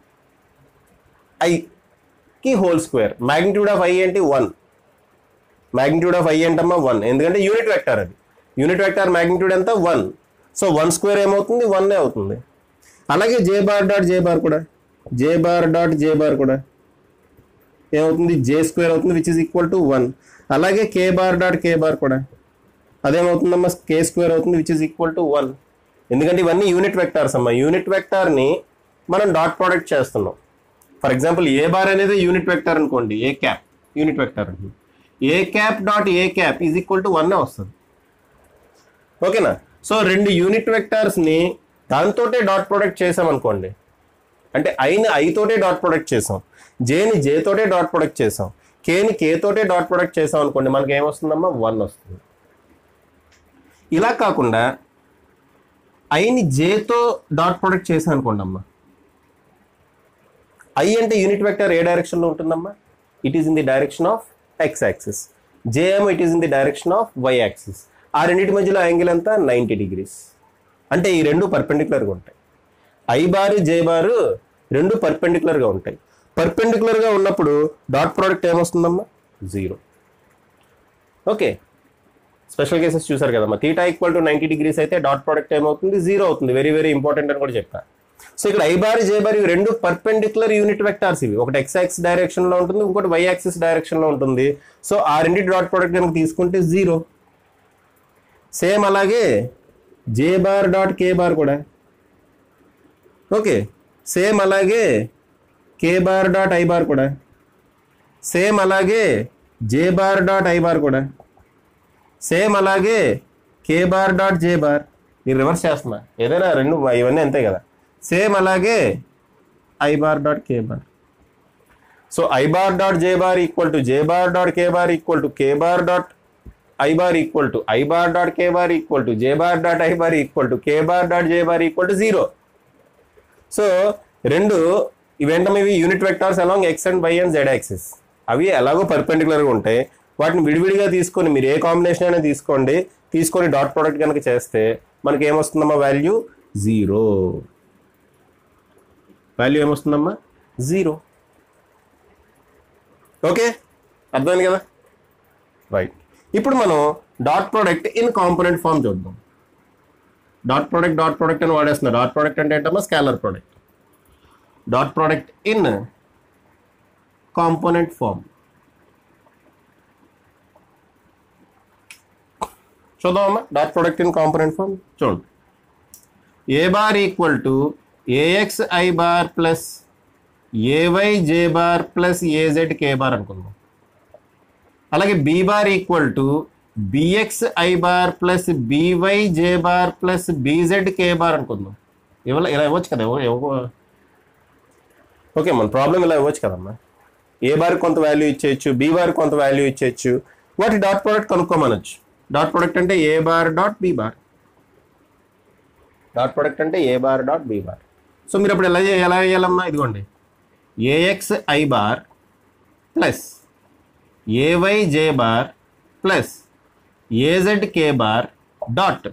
I కి whole square magnitude of I ఏంటి one magnitude of I ఏంటమ్మా one ఎందుకంటే యూనిట్ వెక్టార్ అది యూనిట్ వెక్టార్ మ్యాగ్నిట్యూడ్ ఎంత వన్ సో వన్ స్క్వేర్ ఏమవుతుంది వన్ అవుతుంది అలాగే J bar dot J bar కూడా J bar dot J bar కూడా ఏమవుతుంది జే స్క్వేర్ అవుతుంది which is equal to one అలాగే K bar dot K bar కూడా అదేమవుతుందమ్మా కే స్క్వేర్ అవుతుంది which is equal to one ఎందుకంటే ఇవన్నీ యూనిట్ వెక్టార్స్ అమ్మా యూనిట్ వెక్టార్ని మనం డాట్ ప్రోడక్ట్ చేస్తున్నాం ఫర్ ఎగ్జాంపుల్ ఏ బార్ అనేది యూనిట్ వెక్టార్ అనుకోండి ఏ క్యాప్ యూనిట్ వెక్టార్ అండి A cap dot A cap is equal to one వస్తుంది ఓకేనా సో రెండు యూనిట్ వెక్టార్స్ని దాంతోటే డాట్ ప్రొడక్ట్ చేసాం అనుకోండి అంటే ఐని ఐతోటే డాట్ ప్రొడక్ట్ చేసాం జేని జేతోటే డాట్ ప్రొడక్ట్ చేసాం కేని కేతోటే డాట్ ప్రొడక్ట్ చేసాం అనుకోండి మనకి ఏమొస్తుందమ్మా వన్ వస్తుంది ఇలా కాకుండా ఐని జేతో డాట్ ప్రొడక్ట్ చేసాం అనుకోండి అమ్మా ఐ అంటే యూనిట్ వెక్టర్ ఏ డైరెక్షన్లో ఉంటుందమ్మా it is in the direction of X axis J ఏమో it is in the direction of Y axis ఆ రెండింటి మధ్యలో యాంగిల్ ఎంత నైంటీ డిగ్రీస్ అంటే ఈ రెండు పర్పెండిక్యులర్గా ఉంటాయి ఐ బారు జే బారు రెండు పర్పెండిక్యులర్గా ఉంటాయి పర్పెండిక్యులర్గా ఉన్నప్పుడు డాట్ ప్రోడక్ట్ ఏమొస్తుందమ్మా జీరో ఓకే స్పెషల్ కేసెస్ చూసారు కదమ్మా theta equal to ninety degrees అయితే డాట్ ప్రోడక్ట్ ఏమవుతుంది జీరో అవుతుంది వెరీ వెరీ ఇంపార్టెంట్ అని కూడా చెప్పా సో ఇక్కడ ఐ బార్ జే బార్ ఇవి రెండు పర్పెండిక్యులర్ యూనిట్ వెక్టార్స్ ఇవి ఒకటి ఎక్స్ యాక్సిస్ డైరెక్షన్ లో ఉంటుంది ఇంకోటి వై యాక్సిస్ డైరెక్షన్ లో ఉంటుంది సో ఆ రెండింటి డాట్ ప్రోడక్ట్ కనుక తీసుకుంటే జీరో సేమ్ అలాగే J bar dot K bar కూడా ఓకే సేమ్ అలాగే K bar dot I bar కూడా సేమ్ అలాగే J bar dot I bar కూడా సేమ్ అలాగే K bar dot J bar మీరు రివర్స్ చేస్తున్నా ఏదైనా రెండు ఇవన్నీ అంతే కదా సేమ్ అలాగే I bar dot K bar so I bar dot J bar equal to J bar dot K bar equal to K bar dot I bar equal to I bar dot K bar equal to J bar dot I bar equal to K bar dot J bar equal to zero so రెండు ఇవేంటమ్మా ఇవి unit vectors along X and Y and Z axis అవి ఎలాగో పర్పెండిక్యులర్గా ఉంటాయి వాటిని విడివిడిగా తీసుకొని మీరు ఏ కాంబినేషన్ అయినా తీసుకోండి తీసుకొని డాట్ ప్రోడక్ట్ కనుక చేస్తే మనకి ఏమొస్తుందమ్మా వాల్యూ జీరో వాల్యూ ఏమొస్తుందమ్మా జీరో ఓకే అర్థమైంది కదా రైట్ ఇప్పుడు మనం dot product in component form చూద్దాం డాట్ ప్రోడక్ట్ డాట్ ప్రోడక్ట్ అని వాడేస్తున్నా డాట్ ప్రోడక్ట్ అంటే ఏంటమ్మా scalar product dot product in component form చూద్దామమ్మా dot product in component form చూడండి A bar equal to AX I bar plus AY J bar plus AZ K bar అనుకుందాం అలాగే B bar equal to bx I bar plus by J bar plus BZ K bar అనుకుందాం ఇవ్వ ఇలా ఇవ్వచ్చు కదా ఇవ్వ- ఇవ్వ- ఓకే మన ప్రాబ్లం ఇలా ఇవ్వచ్చు కదమ్మా ఏ బార్ కొంత వాల్యూ ఇచ్చేయచ్చు బి బార్ కొంత వాల్యూ ఇచ్చేయచ్చు వాటి డాట్ ప్రోడక్ట్ కనుక్కోమనొచ్చు డాట్ ప్రోడక్ట్ అంటే A bar dot B bar dot product అంటే A bar dot B bar so మీరు అప్పుడు ఎలా చే- ఎలా వేయాలమ్మా ఇదిగోండి AX I bar plus AY J bar plus AZ K bar dot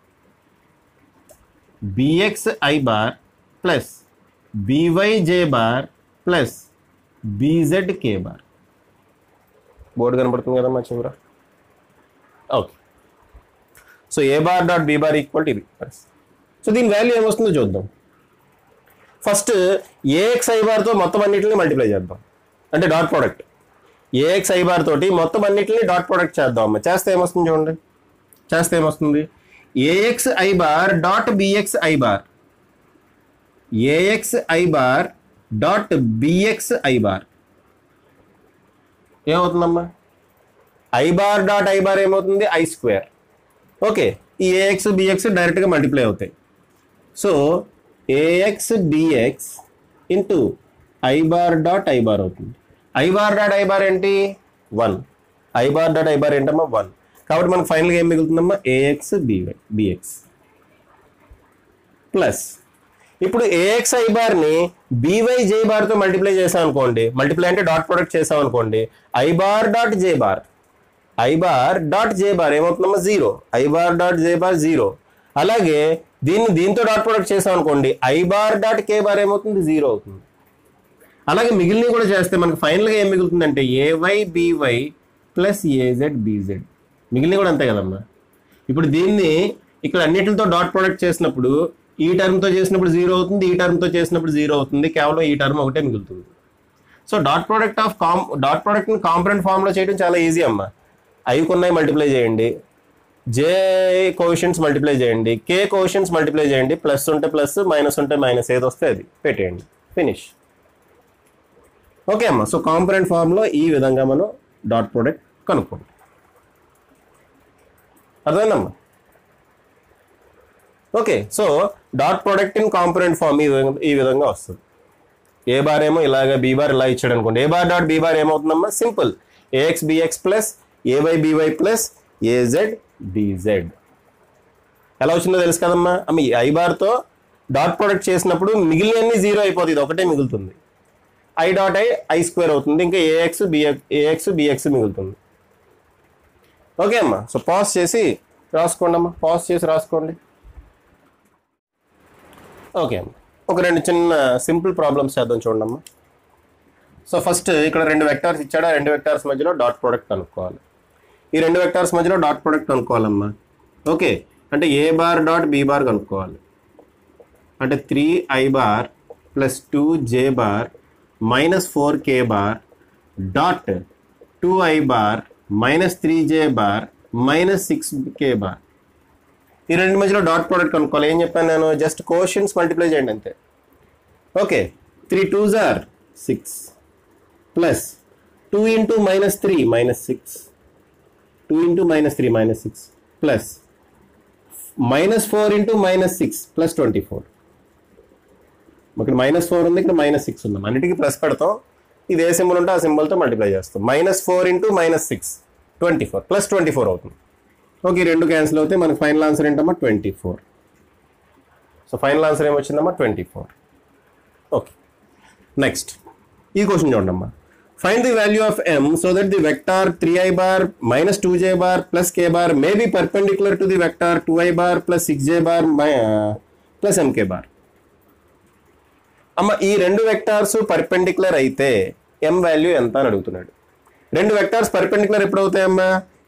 BX I bar plus by J bar plus BZ K bar board కనపడుతుంది కదమ్మా చివర okay so A bar dot B bar equal to ఇది so దీని value ఏమొస్తుందో చూద్దాం first AX I బార్తో మొత్తం అన్నిటిని multiply చేద్దాం అంటే dot product AX I bar తోటి మొత్తం అన్నిటిని డాట్ ప్రోడక్ట్ చేద్దాం అమ్మ చేస్తే ఏమొస్తుంది చూడండి చేస్తే ఏమొస్తుంది AX I bar dot BX I bar AX I bar dot BX I bar ఏమవుతుందమ్మా I bar dot I bar ఏమవుతుంది ఐ స్క్వేర్ ఓకే ఈ ఏఎక్స్ బిఎక్స్ డైరెక్ట్గా మల్టిప్లై అవుతాయి so AX DX into I bar dot I bar అవుతుంది I bar dot I bar ఏంటి one I bar dot I bar ఏంటమ్మా one కాబట్టి మనకు ఫైనల్గా ఏం మిగులుతుందమ్మా ఏఎక్స్ బివై బిఎక్స్ ప్లస్ ఇప్పుడు ఏఎక్స్ ఐ బార్ని బీవై జే బార్తో మల్టిప్లై చేసాం అనుకోండి మల్టిప్లై అంటే డాట్ ప్రొడక్ట్ చేసాం అనుకోండి I bar dot J bar I bar dot J bar ఏమవుతుందమ్మా zero I bar dot J bar zero అలాగే దీన్ని దీంతో డాట్ ప్రొడక్ట్ చేసాం అనుకోండి I bar dot K bar ఏమవుతుంది జీరో అవుతుంది అలాగే మిగిలినవి కూడా చేస్తే మనకు ఫైనల్గా ఏం మిగులుతుందంటే A Y B Y plus A Z B Z మిగిలినవి కూడా అంతే కదమ్మా ఇప్పుడు దీన్ని ఇక్కడ అన్నిటితో డాట్ ప్రొడక్ట్ చేసినప్పుడు ఈ టర్మ్తో చేసినప్పుడు జీరో అవుతుంది ఈ టర్మ్తో చేసినప్పుడు జీరో అవుతుంది కేవలం ఈ టర్మ్ ఒకటే మిగులుతుంది సో డాట్ ప్రోడక్ట్ ఆఫ్ కామ్ డాట్ ప్రోడక్ట్ని కాంపరెంట్ ఫామ్లో చేయడం చాలా ఈజీ అమ్మా ఐ కొన్నాయి మల్టిప్లై చేయండి జే కోషన్స్ మల్టిప్లై చేయండి కే కోషన్స్ మల్టిప్లై చేయండి ప్లస్ ఉంటే ప్లస్ మైనస్ ఉంటే మైనస్ ఏది వస్తే అది పెట్టేయండి ఫినిష్ ఓకే అమ్మా సో కాంపరెంట్ ఫామ్లో ఈ విధంగా మనం డాట్ ప్రోడక్ట్ కనుక్కోండి అర్థమైందమ్మా okay so dot product in component form ఈ విధంగా ఈ విధంగా వస్తుంది ఏ బార్ ఏమో ఇలాగ బీ బార్ ఇలా ఇచ్చాడు అనుకోండి A bar dot B bar ఏమవుతుందమ్మా simple A X B X plus A Y B Y plus A Z B Z ఎలా వచ్చిందో తెలుసు కదమ్మా అమ్మ ఈ ఐ బార్తో డాట్ ప్రోడక్ట్ చేసినప్పుడు మిగిలినన్ని జీరో అయిపోతుంది ఇది ఒకటే మిగులుతుంది I dot I I square అవుతుంది ఇంకా ఏఎక్స్ బిఎక్స్ ఏఎక్స్ బిఎక్స్ మిగులుతుంది ఓకే అమ్మా సో పాజ్ చేసి రాసుకోండి అమ్మా పాజ్ చేసి రాసుకోండి ఓకే అమ్మా ఒక రెండు చిన్న సింపుల్ ప్రాబ్లమ్స్ చేద్దాం చూడండి అమ్మా సో ఫస్ట్ ఇక్కడ రెండు వెక్టార్స్ ఇచ్చాడు ఆ రెండు వెక్టార్స్ మధ్యలో డాట్ ప్రోడక్ట్ కనుక్కోవాలి ఈ రెండు వెక్టార్స్ మధ్యలో డాట్ ప్రోడక్ట్ కనుక్కోవాలమ్మా ఓకే అంటే A bar dot B bar కనుక్కోవాలి అంటే three I bar plus two J bar minus four K bar dot two I bar minus three J bar minus six K bar ఈ రెండు మధ్యలో dot product కనుక్కోవాలి ఏం చెప్పాను నేను జస్ట్ కోషన్స్ మల్టిప్లై చేయండి అంతే ఓకే త్రీ టూ జార్ six plus two into minus three minus six two into minus three minus six plus minus four into minus six plus twenty four ఇక్కడ minus four ఉంది ఇక్కడ minus six ఉంది అన్నిటికీ plus పెడతాం ఇది ఏ symbol ఉంటే ఆ సింబల్తో మల్టిప్లై చేస్తాం minus four into minus six twenty four plus twenty four అవుతుంది ఓకే ఈ రెండు క్యాన్సిల్ అవుతే మనకి ఫైనల్ ఆన్సర్ ఏంటమ్మా twenty four so final answer ఏమొచ్చిందమ్మా ట్వంటీ ఫోర్ ఓకే నెక్స్ట్ ఈ క్వశ్చన్ చూడండమ్మా find the value of M so that the vector three I bar minus two J bar plus K bar may be perpendicular to the vector two I bar plus six J bar plus M K bar అమ్మ ఈ రెండు vectors perpendicular అయితే ఎం value ఎంత అని అడుగుతున్నాడు రెండు vectors perpendicular ఎప్పుడు అవుతాయమ్మా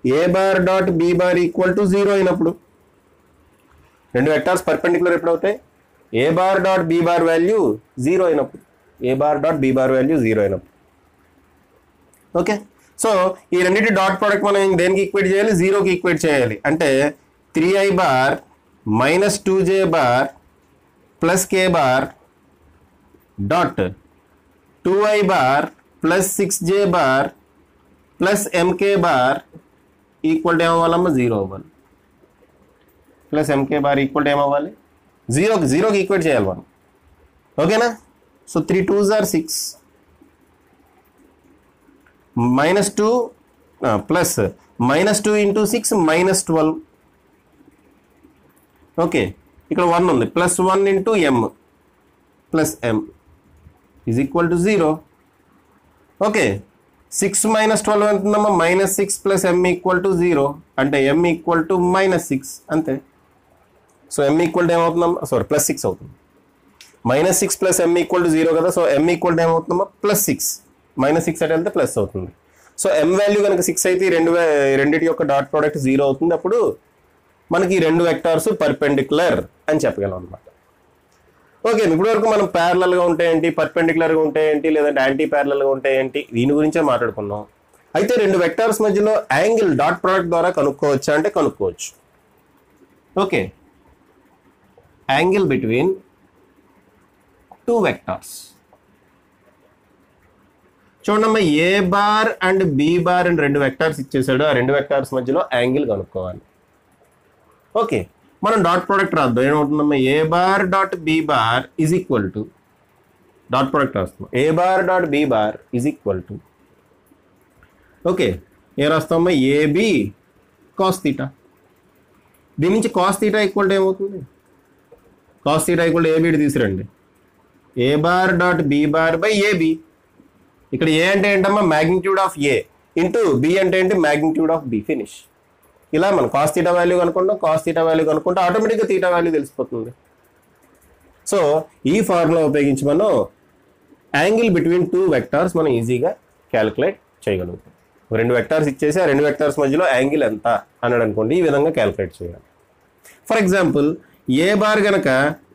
A bar dot B bar equal to zero అయినప్పుడు రెండు వెక్టార్స్ పర్పెండిక్యులర్ ఎప్పుడు అవుతాయి A bar dot B bar value zero అయినప్పుడు A bar dot B bar value zero అయినప్పుడు ఓకే సో ఈ రెండింటి డాట్ ప్రోడక్ట్ మనం దేనికి ఈక్వేట్ చేయాలి జీరోకి ఈక్వేట్ చేయాలి అంటే three I bar minus two J bar plus K bar dot two I bar plus six J bar plus M K bar equal to ఏమవ్వాలమ్మా జీరో అవ్వాలి plus M K bar equal to ఏమవ్వాలి జీరోకి జీరోకి equate చేయాలి మనం ఓకేనా so three twos are six minus two plus minus two into six minus twelve okay ఇక్కడ one ఉంది plus one into M plus M is equal to zero okay six minus twelve ఎంతుందమ్మా minus six plus M equal to zero అంటే M equal to minus six అంతే so M equal to ఏమవుతుందమ్మా sorry plus six అవుతుంది minus six plus M equal to zero కదా so M equal to ఏమవుతుందమ్మా plus six minus six అటు వెళ్తే plus అవుతుంది so M value కనుక six అయితే ఈ రెండు వే- రెండిటి యొక్క డాట్ ప్రోడక్ట్ జీరో అవుతుంది అప్పుడు మనకి ఈ రెండు వెక్టార్స్ పర్పెండిక్యులర్ అని చెప్పగలం అనమాట ఓకే ఇప్పటి వరకు మనం parallel గా ఉంటే ఏంటి perpendicular గా ఉంటే ఏంటి లేదంటే యాంటీ గా ఉంటే ఏంటి దీని గురించే మాట్లాడుకున్నాం అయితే రెండు వెక్టార్స్ మధ్యలో యాంగిల్ డాట్ ప్రోడక్ట్ ద్వారా కనుక్కోవచ్చా అంటే కనుక్కోవచ్చు okay angle between two vectors చూడమ్మా A bar and B bar అని రెండు వెక్టార్స్ ఇచ్చేసాడు ఆ రెండు వెక్టార్స్ మధ్యలో యాంగిల్ కనుక్కోవాలి ఓకే మనం డాట్ ప్రోడక్ట్ రాద్దాం ఏమవుతుందమ్మా A bar dot B bar is equal to dot product రాస్తున్నాం A bar dot B bar is equal to okay ఏ రాస్తామమ్మా ఏబి కాస్ తీటా దీని నుంచి కాస్ తీటా ఈక్వల్ టు ఏమవుతుంది cos theta equal to A B తీసిరండి A bar dot B bar by A B ఇక్కడ A అంటే ఏంటమ్మా magnitude of A into B అంటే ఏంటి మ్యాగ్నిట్యూడ్ ఆఫ్ బి ఫినిష్ ఇలా మనం cos theta value కనుక్కుంటాం cos theta value కనుక్కుంటే ఆటోమేటిక్గా తీటా వాల్యూ తెలిసిపోతుంది సో ఈ ఫార్ములా ఉపయోగించి మనం యాంగిల్ బిట్వీన్ టూ వెక్టార్స్ మనం ఈజీగా క్యాలిక్యులేట్ చేయగలుగుతాం రెండు వెక్టార్స్ ఇచ్చేసి ఆ రెండు వెక్టార్స్ మధ్యలో యాంగిల్ ఎంత అన్నాడు అనుకోండి ఈ విధంగా క్యాలిక్యులేట్ చేయాలి ఫర్ ఎగ్జాంపుల్ ఏ బార్ గనక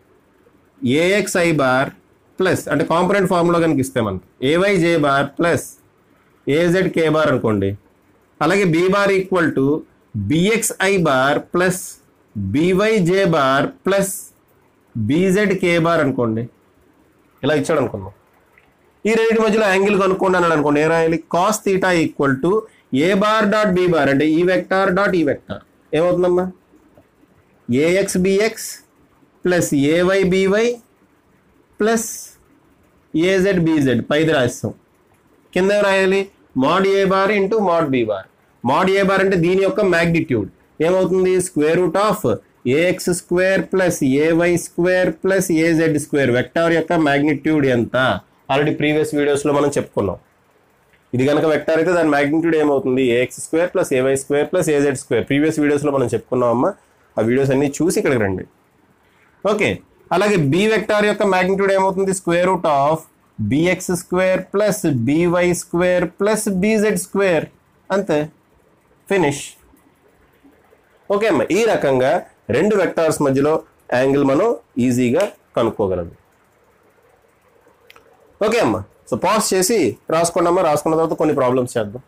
ఏఎక్స్ ఐ బార్ ప్లస్ అంటే కాంపనెంట్ ఫార్ములా కనుక ఇస్తే మనకి A Y J bar plus AZ K bar అనుకోండి అలాగే B bar equal to bx I bar plus by J bar plus BZ K bar అనుకోండి ఇలా ఇచ్చాడు అనుకుందాం ఈ రెండింటి మధ్యలో యాంగిల్ కనుక్కోండి అన్నాడు అనుకోండి ఏ రాయాలి cos theta equal to A bar dot B bar అంటే ఈ వెక్టార్ డాట్ ఈ వెక్టార్ ఏమవుతుందమ్మా A X B X plus A Y B Y plus A Z B Z పైది రాస్తాం కింద ఏం రాయాలి mod A bar into mod B bar mod A bar అంటే దీని యొక్క మ్యాగ్నిట్యూడ్ ఏమవుతుంది square root of AX square plus ఏవై square plus A Z square vector యొక్క మ్యాగ్నిట్యూడ్ ఎంత ఆల్రెడీ ప్రీవియస్ వీడియోస్లో మనం చెప్పుకున్నాం ఇది కనుక వెక్టార్ అయితే దాని మ్యాగ్నిట్యూడ్ ఏమవుతుంది AX square plus ఏవై square plus A Z square previous వీడియోస్లో మనం చెప్పుకున్నాం అమ్మా ఆ వీడియోస్ అన్ని చూసి ఇక్కడికి రండి ఓకే అలాగే బి వెక్టార్ యొక్క మ్యాగ్నిట్యూడ్ ఏమవుతుంది square root of B X square plus B Y square plus B Z square అంతే ఫినిష్ ఓకే అమ్మా ఈ రకంగా రెండు వెక్టార్స్ మధ్యలో యాంగిల్ మనం ఈజీగా కనుక్కోగలదు ఓకే అమ్మా సో పాస్ చేసి రాసుకోండి అమ్మా రాసుకున్న తర్వాత కొన్ని ప్రాబ్లమ్స్ చేద్దాం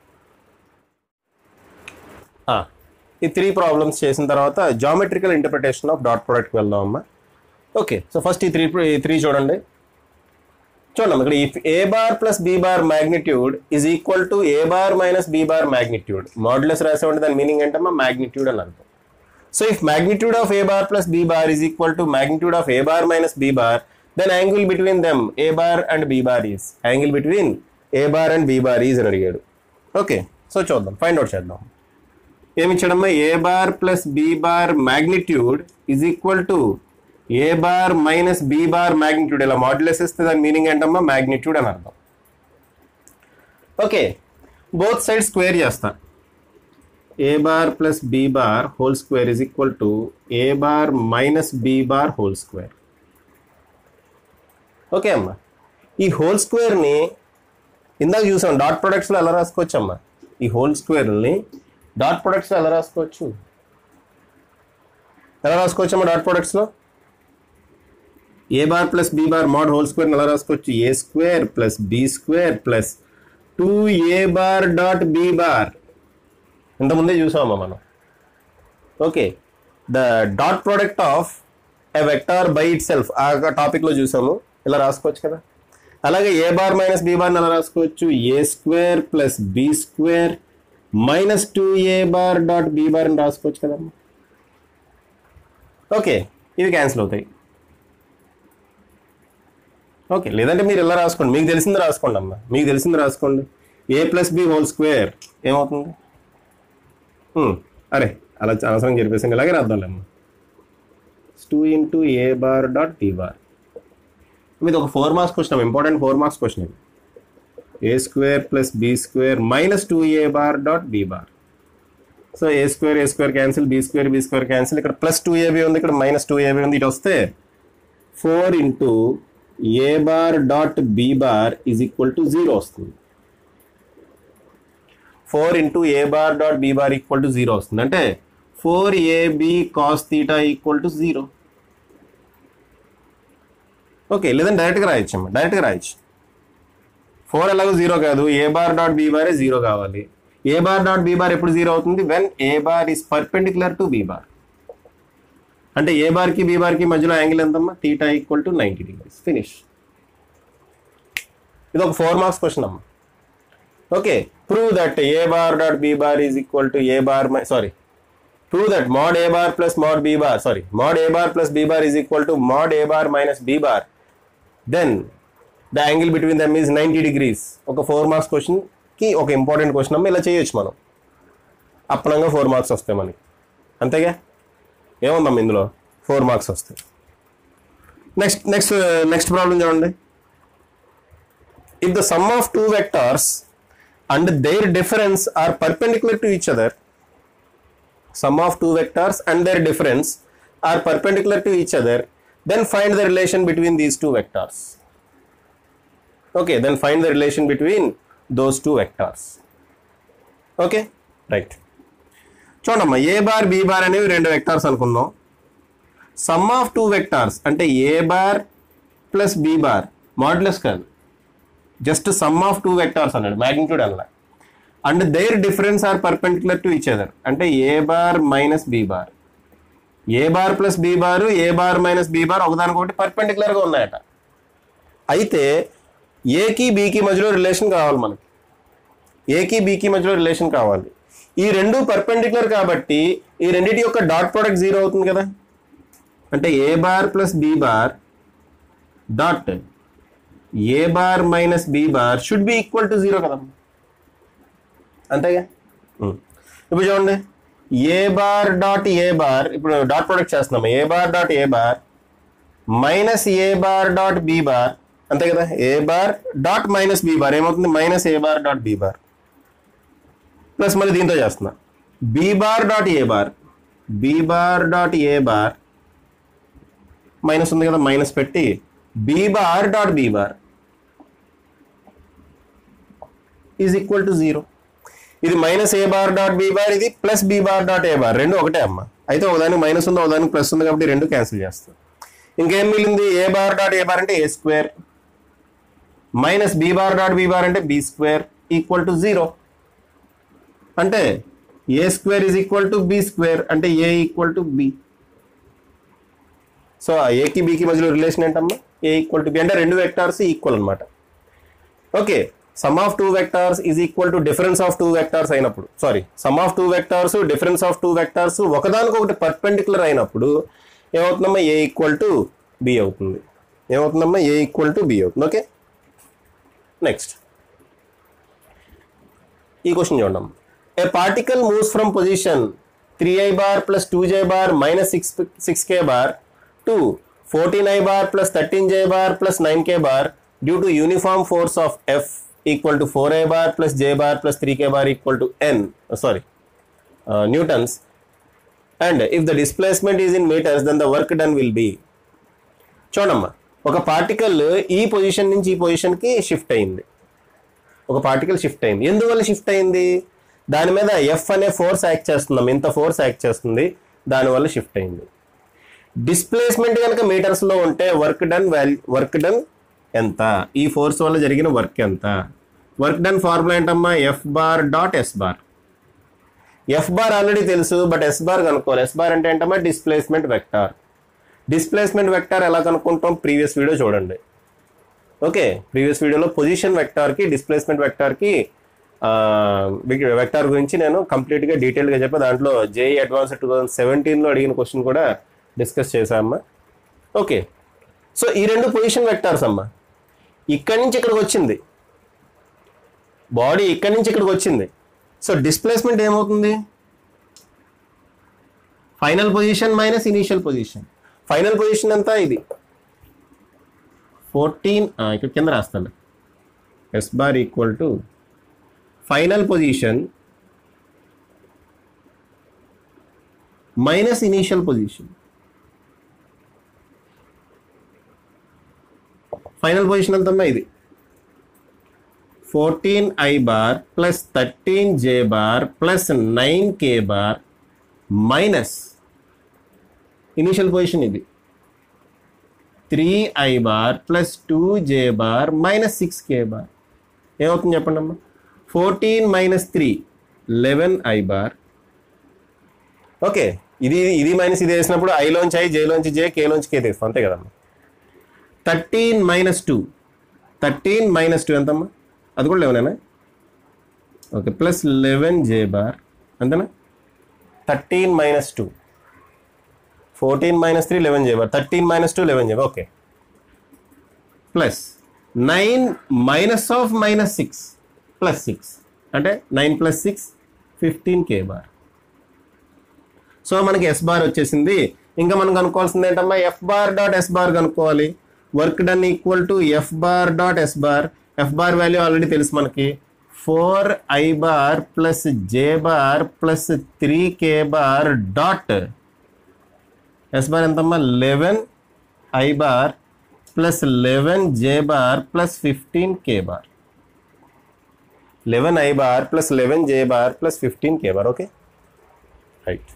ఆ, ఈ త్రీ ప్రాబ్లమ్స్ చేసిన తర్వాత జామెట్రికల్ ఇంటర్ప్రిటేషన్ ఆఫ్ డాట్ ప్రోడక్ట్కి వెళ్దాం అమ్మా ఓకే సో ఫస్ట్ ఈ త్రీ ఈ త్రీ చూడండి చూడండి ఇక్కడ if A bar plus B bar magnitude is equal to A bar minus B bar magnitude modulus రాసేవంటే దాని మీనింగ్ ఏంటమ్మా మ్యాగ్నిట్యూడ్ అని అర్థం so if magnitude of a bar plus b bar is equal to magnitude of a bar minus b bar then angle between them a bar and b bar is angle between a bar and b bar is అని అడిగాడు okay so చూద్దాం find out చేద్దాం ఏమి ఇచ్చాడమ్మా A bar plus B bar magnitude is equal to A bar minus B bar magnitude ఇలా modulus ఇస్తే దాని meaning ఏంటమ్మా మ్యాగ్నిట్యూడ్ అని అర్థం ఓకే బోత్ సైడ్ స్క్వేర్ చేస్తా A bar plus B bar whole square is equal to A bar minus B bar whole square okay అమ్మా ఈ whole స్క్వేర్ని ఇందాక చూసాం డాట్ ప్రొడక్ట్స్లో ఎలా రాసుకోవచ్చు అమ్మా ఈ హోల్ స్క్వేర్ని డాట్ ప్రొడక్ట్స్ ఎలా రాసుకోవచ్చు ఎలా రాసుకోవచ్చమ్మా డాట్ ప్రొడక్ట్స్లో A bar plus B bar mod whole square ఎలా రాసుకోవచ్చు A square plus B square plus two A bar dot B bar ఇంతకుముందే చూసామమ్మా మనం okay the dot product of a vector by itself ఆ టాపిక్లో చూసాము ఇలా రాసుకోవచ్చు కదా అలాగే A bar minus B bar ఎలా రాసుకోవచ్చు A square plus B square minus two A bar dot B bar అని రాసుకోవచ్చు కదమ్మా ఓకే ఇవి క్యాన్సిల్ అవుతాయి ఓకే లేదంటే మీరు ఇలా రాసుకోండి మీకు తెలిసింది రాసుకోండి అమ్మా మీకు తెలిసింది రాసుకోండి A plus B whole square ఏమవుతుంది హ్మ్, అరే అలా అవసరం చెప్పేసి ఇలాగే రాద్దాంలే అమ్మా two into A bar dot B bar ఇది ఒక four marks question important four marks question ఇది A square plus B square minus two A bar dot B bar so A square A square cancel B square B square cancel ఇక్కడ plus two A B ఉంది ఇక్కడ minus two A B ఉంది ఇటు వస్తే four into A bar dot B bar is equal to zero వస్తుంది four into A bar dot B bar equal to zero వస్తుంది అంటే four A B cos theta equal to zero okay లేదంటే డైరెక్ట్గా రాయొచ్చు అమ్మా డైరెక్ట్గా రాయొచ్చు ఫోర్ ఎలాగో జీరో కాదు ఏ బార్ డాట్ బి బారే జీరో కావాలి A bar dot B bar ఎప్పుడు జీరో అవుతుంది when A bar is perpendicular to B bar అంటే ఏ బార్కి బి బార్కి మధ్యలో యాంగిల్ ఎంతమ్మా theta equal to ninety degrees finish ఇది ఒక ఫోర్ మార్క్స్ క్వశ్చన్ అమ్మా okay prove that A bar dot B bar is equal to A bar sorry prove that mod a bar plus mod b bar sorry mod a bar plus b bar is equal to mod a bar minus b bar then the angle between them is 90 degrees ఒక four marks question కి ఒక important question అమ్మ ఇలా చేయొచ్చు మనం అప్పనంగా four marks వస్తాయి మనకి అంతేగా ఏముందమ్మ ఇందులో ఫోర్ మార్క్స్ వస్తాయి నెక్స్ట్ నెక్స్ట్ నెక్స్ట్ ప్రాబ్లం చూడండి if the sum of two vectors and their difference are perpendicular to each other sum of two vectors and their difference are perpendicular to each other then find the relation between these two vectors okay then find the relation between those two vectors okay right చూడమ్మా A bar B bar అనేవి రెండు vectors అనుకుందాం some of two vectors అంటే A bar plus B bar modulus కాదు just sum of two vectors అన్నాడు magnitude అలా and their difference are perpendicular to each other అంటే A bar minus B bar A bar plus B bar A bar minus B bar ఒకదానికొకటి పర్పెండిక్యులర్గా ఉన్నాయట అయితే ఏకి బీకి మధ్యలో రిలేషన్ కావాలి మనకి ఏకి బీకి మధ్యలో రిలేషన్ కావాలి ఈ రెండు పర్పెండిక్యులర్ కాబట్టి ఈ రెండింటి యొక్క డాట్ ప్రోడక్ట్ జీరో అవుతుంది కదా అంటే A bar plus B bar dot A bar minus B bar should be equal to zero కదమ్మా అంతేగా ఉం. ఇప్పుడు చూడండి A bar dot A bar ఇప్పుడు డాట్ ప్రొడక్ట్ చేస్తున్నాం A bar dot A bar minus A bar dot B bar అంతే కదా A bar dot minus B bar ఏమవుతుంది minus A bar dot B bar plus మళ్ళీ దీంతో చేస్తున్నా B bar dot A bar B bar dot A bar minus ఉంది కదా minus పెట్టి B bar dot B bar is equal to zero ఇది minus A bar dot B bar ఇది plus B bar dot A bar రెండు ఒకటే అమ్మ అయితే ఒకదానికి మైనస్ ఉంది ఒకదానికి ప్లస్ ఉంది కాబట్టి రెండు క్యాన్సిల్ చేస్తాం ఇంకేం మిగిలింది A bar dot A bar అంటే A square minus B bar dot B bar అంటే B square equal to zero అంటే A square is equal to B square అంటే A equal to B so ఆ ఏకి బీకి మధ్యలో రిలేషన్ ఏంటమ్మా ఏ equal to B అంటే రెండు వెక్టార్స్ ఈక్వల్ అనమాట okay sum of two vectors is equal to difference of two vectors అయినప్పుడు sorry sum of two vectors difference of two vectors ఒకదానికొకటి పర్పెండిక్యులర్ అయినప్పుడు ఏమవుతుందమ్మా ఏ ఈక్వల్ టు బి అవుతుంది ఏమవుతుందమ్మా A equal to B అవుతుంది okay next ఈ question చూడండి a particle moves from position three I bar plus two J bar minus six six K bar to fourteen I bar plus thirteen J bar plus nine K bar due to uniform force of F equal to four I bar plus J bar plus three K bar equal to N sorry newtons and if the displacement is in metres then the work done will be చూడమ్మా ఒక particle ఈ position నుంచి ఈ పొజిషన్కి shift అయింది ఒక particle shift అయింది ఎందువల్ల షిఫ్ట్ అయింది దాని మీద ఎఫ్ అనే ఫోర్స్ యాక్ట్ చేస్తున్నాం ఇంత ఫోర్స్ యాక్ట్ చేస్తుంది దానివల్ల షిఫ్ట్ అయింది డిస్ప్లేస్మెంట్ కనుక మీటర్స్లో ఉంటే work done value work done ఎంత ఈ ఫోర్స్ వల్ల జరిగిన వర్క్ ఎంత వర్క్ డన్ ఫార్ములా ఏంటమ్మా F bar dot S bar F bar already తెలుసు బట్ ఎస్ బార్ కనుక్కోవాలి ఎస్ బార్ అంటే ఏంటమ్మా డిస్ప్లేస్మెంట్ వెక్టార్ డిస్ప్లేస్మెంట్ వెక్టార్ ఎలా కనుక్కుంటాం ప్రీవియస్ వీడియో చూడండి ఓకే ప్రీవియస్ వీడియోలో పొజిషన్ వెక్టార్కి డిస్ప్లేస్మెంట్ వెక్టార్కి వెక్టార్ గురించి నేను కంప్లీట్గా డీటెయిల్గా చెప్పా దాంట్లో జేఈ అడ్వాన్స్ టూ థౌజండ్ సెవెంటీన్లో అడిగిన క్వశ్చన్ కూడా డిస్కస్ చేశామ్మా ఓకే సో ఈ రెండు పొజిషన్ వెక్టార్స్ అమ్మా ఇక్కడి నుంచి ఇక్కడికి వచ్చింది బాడీ ఇక్కడి నుంచి ఇక్కడికి వచ్చింది సో డిస్ప్లేస్మెంట్ ఏమవుతుంది final position minus initial position final position అంతా ఇది ఫోర్టీన్ ఇక్కడ కింద రాస్తాను S bar equal to final position minus initial position final position ఎంతమ్మా ఇది fourteen I bar plus thirteen J bar plus nine K bar minus initial position ఇది three I bar plus two J bar minus six K bar ఏమవుతుంది చెప్పండి అమ్మా fourteen minus three eleven I bar okay ఇది ఇది minus ఇది వేసినప్పుడు ఐలోంచి I జేలోంచి జే కేలోంచి కే తీస్తాం అంతే కదమ్మా thirteen minus two thirteen minus two ఎంతమ్మా అది కూడా లెవెనేనా okay plus eleven J bar అంతేనా thirteen minus two fourteen minus three eleven J bar thirteen minus two eleven J okay plus nine minus of minus six plus six అంటే nine plus six fifteen K bar so మనకి S bar వచ్చేసింది ఇంకా మనం కనుక్కోవాల్సింది ఏంటమ్మా F bar dot S bar కనుక్కోవాలి work done equal to F bar dot S bar F bar value already తెలుసు మనకి four I bar plus J bar plus three K bar dot S bar ఎంతమ్మా eleven I bar plus eleven J bar plus fifteen K bar eleven I bar plus eleven J bar plus fifteen K bar okay right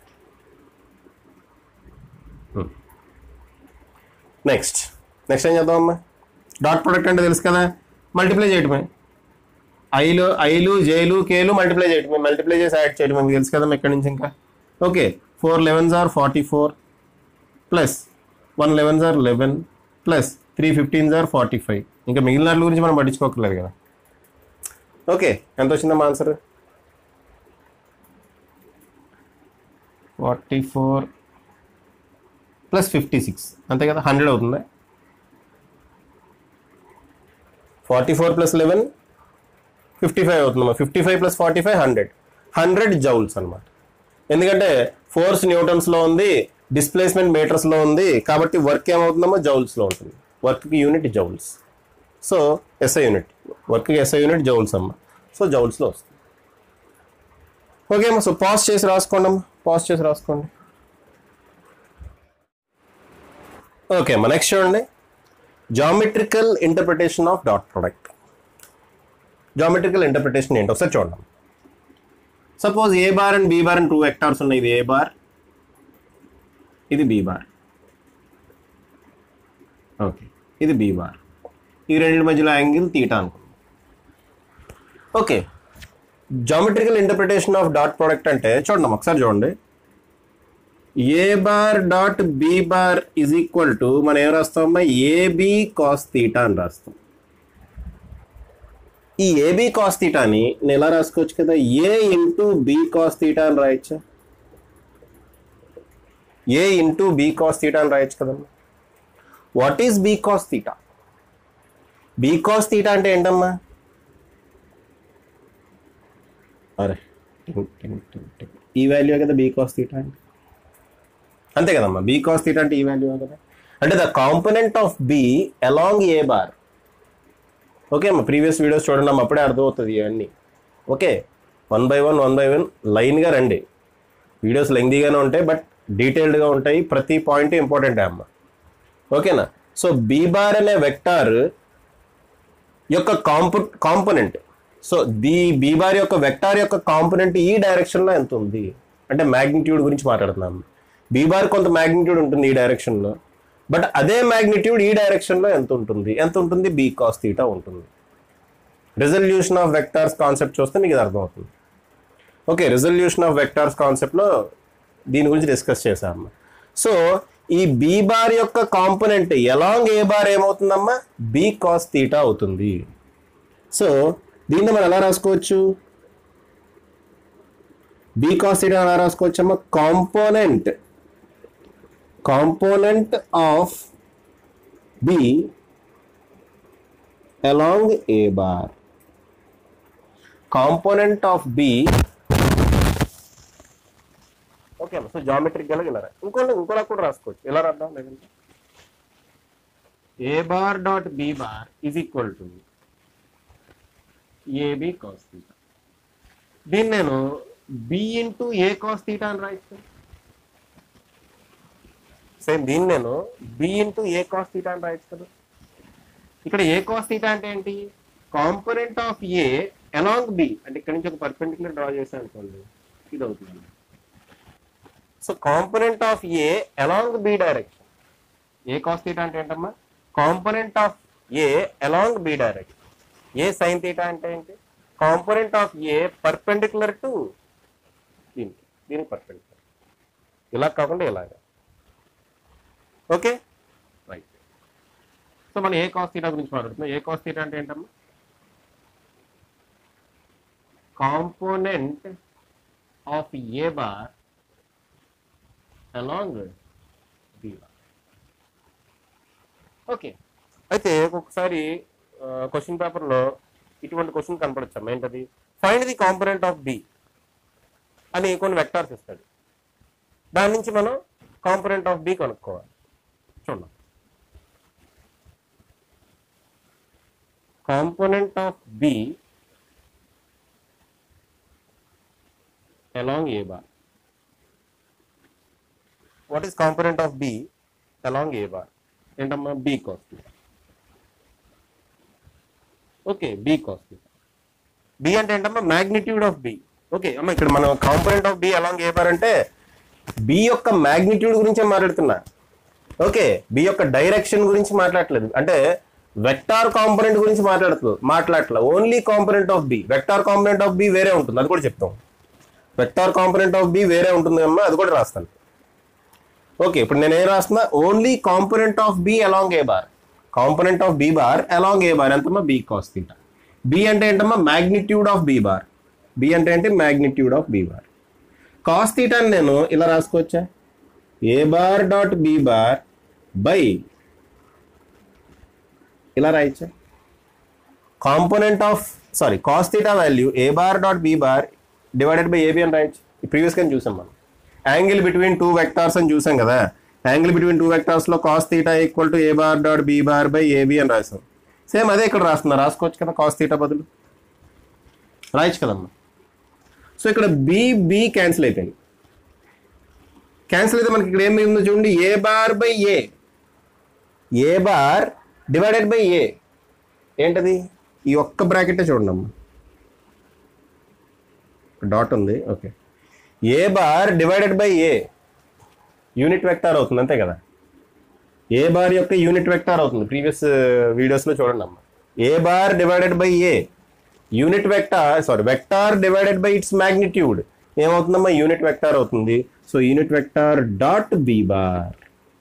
next next ఏం చేద్దాం అమ్మా dot product అంటే తెలుసు కదా multiply చేయటమే ఐలు ఐలు జేలు కేలు మల్టిప్లై చేయటమే మల్టిప్లై చేసి యాడ్ చేయటమే మీకు తెలుసు కదా ఎక్కడి నుంచి ఇంకా okay four elevens or forty four plus one elevens or eleven plus three fifteens or forty five ఇంకా మిగిలిన వాటి గురించి మనం పట్టించుకోకర్లేదు కదా ఓకే ఎంత వచ్చిందమ్మా answer forty four plus fifty six అంతే కదా హండ్రెడ్ అవుతుందా forty four plus eleven fifty five అవుతుందమ్మా fifty five plus forty five hundred hundred joules అనమాట ఎందుకంటే ఫోర్స్ న్యూటన్స్లో ఉంది డిస్ప్లేస్మెంట్ మీటర్స్లో ఉంది కాబట్టి వర్క్ ఏమవుతుందమ్మా జౌల్స్లో ఉంటుంది వర్క్కి unit joules so SI unit వర్క్కి ఎస్ఐ యూనిట్ జౌల్స్ అమ్మ సో జౌల్స్లో వస్తుంది ఓకే అమ్మా సో పాస్ చేసి రాసుకోండి అమ్మా పాస్ చేసి రాసుకోండి ఓకే అమ్మా నెక్స్ట్ చూడండి geometrical interpretation of dot product geometrical interpretation ఏంటి ఒకసారి చూడండి suppose A bar and B bar and two vectors ఉన్నాయి ఇది ఏ బార్ ఇది బి బార్ ఓకే ఇది బి బార్ ఈ రెండింటి మధ్యలో యాంగిల్ తీటా అనుకుందాం okay geometrical interpretation of dot product అంటే చూడండి ఒకసారి చూడండి A bar dot B bar is equal to మనం ఏం రాస్తామమ్మా ఏబి కాస్ తీటా అని రాస్తాం ఈ ఏబి కాస్ తీటాని నేను ఎలా రాసుకోవచ్చు కదా A into B cos theta అని రాయొచ్చా A into B cos theta అని రాయొచ్చు కదమ్మా what is B cos theta B cos theta అంటే ఏంటమ్మా అరే టింగ్ టింగ్ టింగ్ టింగ్. ఈ వాల్యూ కదా బి కాస్ తీటా అంటే అంతే కదమ్మా బి కాస్ తీటా అంటే ఈ వాల్యూ కదా అంటే the component of B along A bar okay అమ్మా ప్రీవియస్ వీడియోస్ చూడండి అమ్మ అప్పుడే అర్థమవుతుంది ఇవన్నీ okay one by one one by one లైన్గా రండి వీడియోస్ లెంగ్దీగానే ఉంటాయి బట్ డీటెయిల్డ్గా ఉంటాయి ప్రతి పాయింట్ ఇంపార్టెంటే అమ్మ ఓకేనా సో బీ బార్ అనే వెక్టార్ యొక్క కాంపు component so the B bar యొక్క వెక్టార్ యొక్క కాంపోనెంట్ ఈ డైరెక్షన్లో ఎంత ఉంది అంటే మ్యాగ్నిట్యూడ్ గురించి మాట్లాడుతున్నాం బీ బార్ కొంత మ్యాగ్నిట్యూడ్ ఉంటుంది ఈ డైరెక్షన్లో బట్ అదే మ్యాగ్నిట్యూడ్ ఈ డైరెక్షన్లో ఎంత ఉంటుంది ఎంత ఉంటుంది బీ కాస్ తీటా ఉంటుంది రిజల్యూషన్ ఆఫ్ వెక్టార్స్ కాన్సెప్ట్ చూస్తే మీకు ఇది అర్థమవుతుంది ఓకే రిజల్యూషన్ ఆఫ్ వెక్టార్స్ కాన్సెప్ట్లో దీని గురించి డిస్కస్ చేశాము సో ఈ బీ బార్ యొక్క కాంపోనెంట్ ఎలాంగ్ ఏ బార్ ఏమవుతుందమ్మా బీ కాస్ తీటా అవుతుంది సో దీన్ని మనం ఎలా రాసుకోవచ్చు బీ కాస్ తీటా ఎలా రాసుకోవచ్చమ్మా component component of B along A bar component of B okay అమ్మా సో జామెట్రిక్ గల ఇలా రా ఇంకో ఇంకోలా కూడా రాసుకోవచ్చు ఎలా రాద్దాం లేదంటే A bar dot B bar is equal to AB cos theta దీన్ని నేను B into A cos theta అని రాయిస్తాను సేమ్ దీన్ని నేను B into A cos theta అని రాయిస్తాను ఇక్కడ ఏ కాస్ తీటా అంటే ఏంటి component of A along B అంటే ఇక్కడ నుంచి ఒక పర్పెండిక్యులర్ డ్రా చేశాను అనుకోండి ఇది అవుతుంది so component of A along B direction A cos theta అంటే ఏంటమ్మా component of A along B direction A sine theta అంటే ఏంటి component of A perpendicular to దీనికి దీనికి పర్పెండిక్యులర్ ఇలా కాకుండా ఇలాగా ఓకే రైట్ సో మనం ఏ కాస్ తీటా గురించి మాట్లాడుతున్నాం ఏ కాస్ తీటా అంటే ఏంటమ్మా component of A bar along B bar okay అయితే ఒక్కొక్కసారి క్వశ్చన్ పేపర్లో ఇటువంటి క్వశ్చన్ కనపడచ్చు ఏంటది find the component of B అని కొన్ని వెక్టార్స్ ఇస్తాడు దాని నుంచి మనం కాంపోనెంట్ ఆఫ్ బి కనుక్కోవాలి చూడండి component of B along A bar what is component of B along A bar ఏంటమ్మా B cos okay B cos B అంటే ఏంటమ్మా మ్యాగ్నిట్యూడ్ ఆఫ్ బి ఓకే అమ్మ ఇక్కడ మనం component of B along A bar అంటే B యొక్క magnitude గురించే మాట్లాడుతున్నా ఓకే బి యొక్క డైరెక్షన్ గురించి మాట్లాడట్లేదు అంటే వెక్టార్ కాంపోనెంట్ గురించి మాట్లాడుతుంది మాట్లాడట్లేదు only component of B vector component of B వేరే ఉంటుంది అది కూడా చెప్తాం వెక్టార్ కాంపోనెంట్ ఆఫ్ బి వేరే ఉంటుంది అమ్మా అది కూడా రాస్తాను ఓకే ఇప్పుడు నేను ఏం రాస్తున్నా only component of B along A bar component of B bar along A bar ఎంతమ్మా బి కాస్ తీటా బి అంటే ఏంటమ్మా magnitude of B bar B అంటే ఏంటి magnitude of B bar cos తీటాని నేను ఇలా రాసుకోవచ్చా A bar dot B bar by ఇలా రాయచ్చా component of sorry cos theta value A bar dot B bar divided by AB అని రాయచ్చు ప్రీవియస్గా చూసాం మనం యాంగిల్ బిట్వీన్ టూ వెక్టార్స్ అని చూసాం కదా యాంగిల్ బిట్వీన్ టూ వెక్టార్స్ లో cos theta equal to A bar dot B bar by AB అని రాసాం సేమ్ అదే ఇక్కడ రాస్తున్నా రాసుకోవచ్చు కదా కాస్ తీటా బదులు రాయొచ్చు కదమ్మా సో ఇక్కడ బి బి క్యాన్సిల్ అయిపోయింది క్యాన్సిల్ అయితే మనకి ఇక్కడ ఏం మిగిలిందో చూడండి A bar by A A bar divided by A ఏంటది ఈ ఒక్క బ్రాకెటే చూడండి అమ్మా డాట్ ఉంది okay A bar divided by A unit vector అవుతుంది అంతే కదా ఏ బార్ యొక్క యూనిట్ వెక్టార్ అవుతుంది ప్రీవియస్ వీడియోస్లో చూడండి అమ్మా A bar divided by A unit vector sorry vector divided by its magnitude ఏమవుతుందమ్మా యూనిట్ వెక్టార్ అవుతుంది so unit vector dot B bar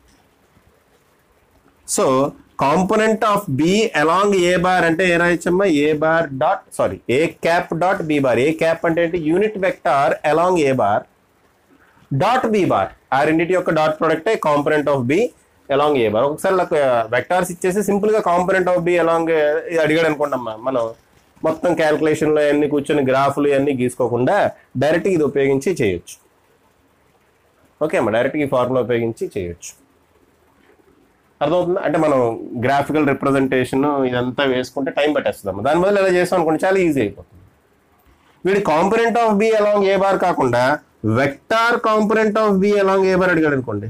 so component of B along A bar అంటే A రాయచ్చమ్మా A bar dot sorry A cap dot B bar A cap అంటే ఏంటి unit vector along A bar dot B bar ఆ రెండింటి యొక్క dot ప్రొడక్టే component of B along A bar ఒకసారి నాకు వెక్టార్స్ ఇచ్చేసి సింపుల్ గా కాంపోనెంట్ ఆఫ్ బి అలాంగ్ అడిగాడు అనుకోండమ్మా మనం మొత్తం క్యాల్కులేషన్లో అన్ని కూర్చొని గ్రాఫ్లు అన్ని గీసుకోకుండా డైరెక్ట్ ఇది ఉపయోగించి చేయొచ్చు ఓకే అమ్మా డైరెక్ట్ ఈ ఫార్ములా ఉపయోగించి చేయొచ్చు అర్థమవుతుందా అంటే మనం గ్రాఫికల్ రిప్రజెంటేషన్ ఇదంతా వేసుకుంటే టైం పట్టేస్తుంది దాని బదులు ఇలా చేస్తాం అనుకోండి చాలా ఈజీ అయిపోతుంది వీడి component of B along A bar కాకుండా vector component of B along A bar అడిగాడు అనుకోండి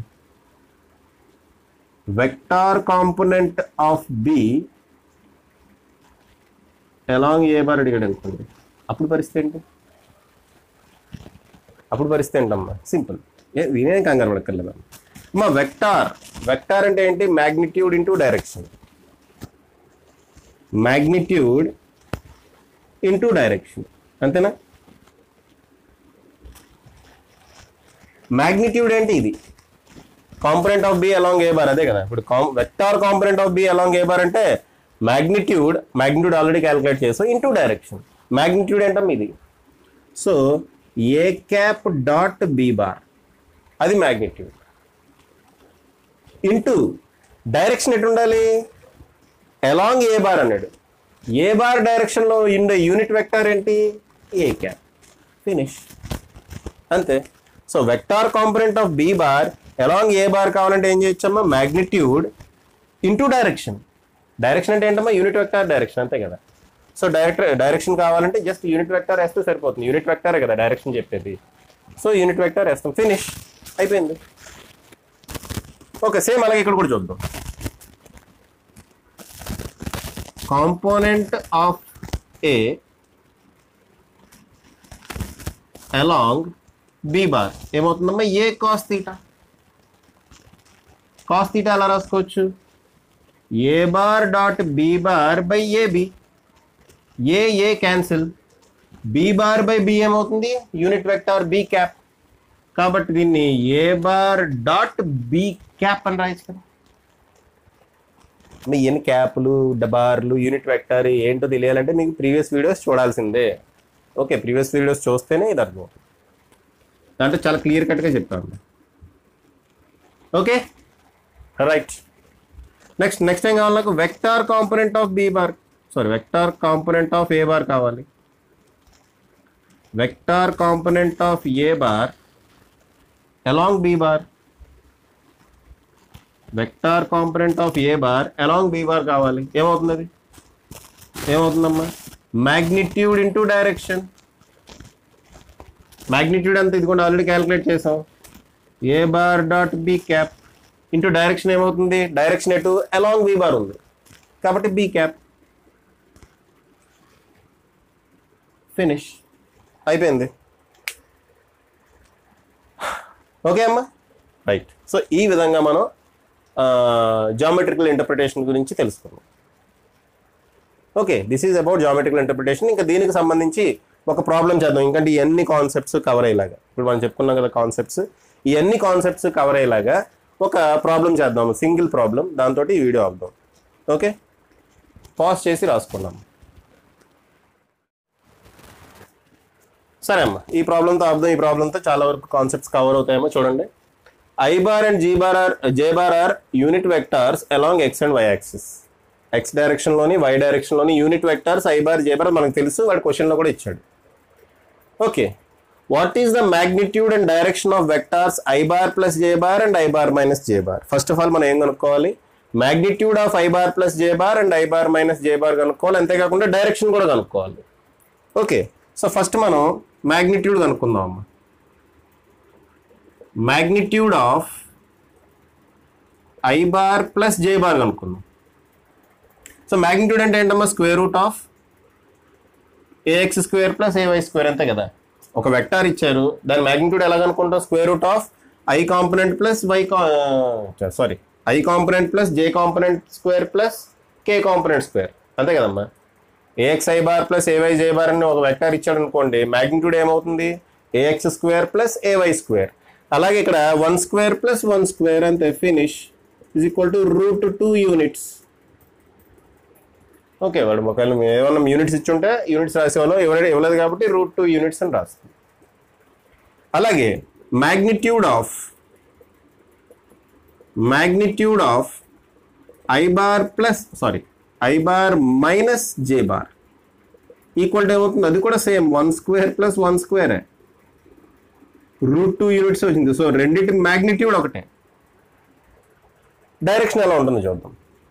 vector component of B along A bar అడిగాడు అనుకోండి అప్పుడు పరిస్థితి ఏంటి అప్పుడు పరిస్థితి ఏంటమ్మా సింపుల్ ఏ దీనే కంగారు పడక్కర్లేదు అమ్మా వెక్టార్ వెక్టార్ అంటే ఏంటి magnitude into direction magnitude into direction అంతేనా మ్యాగ్నిట్యూడ్ ఏంటి ఇది component of B along A bar అదే కదా ఇప్పుడు vector component of B along A bar అంటే మ్యాగ్నిట్యూడ్ మ్యాగ్నిట్యూడ్ ఆల్రెడీ క్యాలిక్యులేట్ చేసాం ఇంటూ డైరెక్షన్ మ్యాగ్నిట్యూడ్ ఏంటమ్మా ఇది so A cap dot B bar అది మ్యాగ్నిట్యూడ్ ఇంటూ డైరెక్షన్ ఎటు ఉండాలి అలాంగ్ ఏ బార్ అన్నాడు ఏ బార్ డైరెక్షన్లో ఉండే యూనిట్ వెక్టార్ ఏంటి ఏ క్యాప్ ఫినిష్ అంతే so vector component of B bar along A bar కావాలంటే ఏం చేయొచ్చమ్మా మ్యాగ్నిట్యూడ్ ఇంటూ డైరెక్షన్ డైరెక్షన్ అంటే ఏంటమ్మా యూనిట్ వెక్టార్ డైరెక్షన్ అంతే కదా సో డైరెక్ట్ డైరెక్షన్ కావాలంటే జస్ట్ యూనిట్ వెక్టార్ వేస్తే సరిపోతుంది యూనిట్ వెక్టారే కదా డైరెక్షన్ చెప్పేది సో యూనిట్ వెక్టార్ వేస్తాం ఫినిష్ అయిపోయింది ఓకే సేమ్ అలాగే ఇక్కడ కూడా చూద్దాం component of A along B bar ఏమవుతుందమ్మా A cos theta cos theta ఎలా రాసుకోవచ్చు A bar dot B bar by AB A A cancel B bar by B ఏమవుతుంది యూనిట్ వెక్టార్ బి క్యాప్ కాబట్టి దీన్ని A bar dot B cap అని రాయొచ్చు కదా మీ ఎన్ని క్యాప్లు బార్లు యూనిట్ వెక్టార్ ఏంటో తెలియాలంటే మీకు ప్రీవియస్ వీడియోస్ చూడాల్సిందే ఓకే ప్రీవియస్ వీడియోస్ చూస్తేనే ఇది అర్థం దాంట్లో చాలా క్లియర్ కట్గా చెప్పాను ఓకే రైట్ నెక్స్ట్ నెక్స్ట్ ఏం కావాలి నాకు vector component of B bar sorry vector component of A bar కావాలి vector component of A bar along B bar vector component of A bar along B bar కావాలి ఏమవుతుంది అది ఏమవుతుందమ్మా magnitude into direction magnitude అంతా ఇదిగోండి already calculate చేసాం A bar dot B cap into direction ఏమవుతుంది direction ఎటు అలాంగ్ బి బార్ ఉంది కాబట్టి బి క్యాప్ ఫినిష్ అయిపోయింది ఓకే అమ్మా రైట్ సో ఈ విధంగా మనం జామెట్రికల్ ఇంటర్ప్రిటేషన్ గురించి తెలుసుకున్నాం okay this is about geometrical interpretation ఇంకా దీనికి సంబంధించి ఒక ప్రాబ్లం చేద్దాం ఎందుకంటే ఇవన్నీ కాన్సెప్ట్స్ కవర్ అయ్యేలాగా ఇప్పుడు మనం చెప్పుకున్నాం కదా కాన్సెప్ట్స్ ఇవన్నీ కాన్సెప్ట్స్ కవర్ అయ్యేలాగా ఒక ప్రాబ్లం చేద్దాం సింగిల్ ప్రాబ్లం దాంతో ఈ వీడియో ఆపుదాం ఓకే పాజ్ చేసి రాసుకున్నాం సరే అమ్మా ఈ ప్రాబ్లంతో ఆపుదాం ఈ ప్రాబ్లంతో చాలా వరకు కాన్సెప్ట్స్ కవర్ అవుతాయేమో చూడండి I bar and J bar are J bar are unit vectors along X and Y axis X డైరెక్షన్లోని వై డైరెక్షన్లోని unit vectors I bar J bar మనకు తెలుసు వాడి క్వశ్చన్లో కూడా ఇచ్చాడు okay what is the magnitude and direction of vectors I bar plus J bar and I bar minus J bar first of all మనం ఏం కనుక్కోవాలి magnitude of I bar plus J bar and I bar minus J bar కనుక్కోవాలి అంతేకాకుండా direction కూడా కనుక్కోవాలి okay so first మనం magnitude కనుక్కుందాం అమ్మ magnitude of I bar plus J bar కనుక్కుందాం సో మ్యాగ్నిట్యూడ్ అంటే ఏంటమ్మా square root of AX square plus ఏవై square అంతే కదా ఒక వెక్టార్ ఇచ్చారు దాని మ్యాగ్నిట్యూడ్ ఎలా కనుక్కుంటాం square root of I component plus Y sorry I component plus J component square plus K component square అంతే కదమ్మా AX I bar plus AY J bar అని ఒక వెక్టార్ ఇచ్చాడు అనుకోండి మ్యాగ్నిట్యూడ్ ఏమవుతుంది ఏఎక్స్ స్క్వేర్ ప్లస్ ఏవై స్క్వేర్ అలాగే ఇక్కడ one square plus one square అంతే finish is equal to root two units okay వాడు ఒకవేళ ఏమన్నా యూనిట్స్ ఇచ్చుంటే యూనిట్స్ రాసేవాళ్ళం ఎవరైనా ఇవ్వలేదు కాబట్టి రూట్ టూ యూనిట్స్ అని రాస్తాం అలాగే magnitude of magnitude of I bar plus sorry I bar minus J bar equal to ఏమవుతుంది అది కూడా same one square plus one స్క్వేరే రూట్ టూ యూనిట్స్ వచ్చింది సో రెండింటి మ్యాగ్నిట్యూడ్ ఒకటే డైరెక్షన్ ఎలా ఉంటుందో చూద్దాం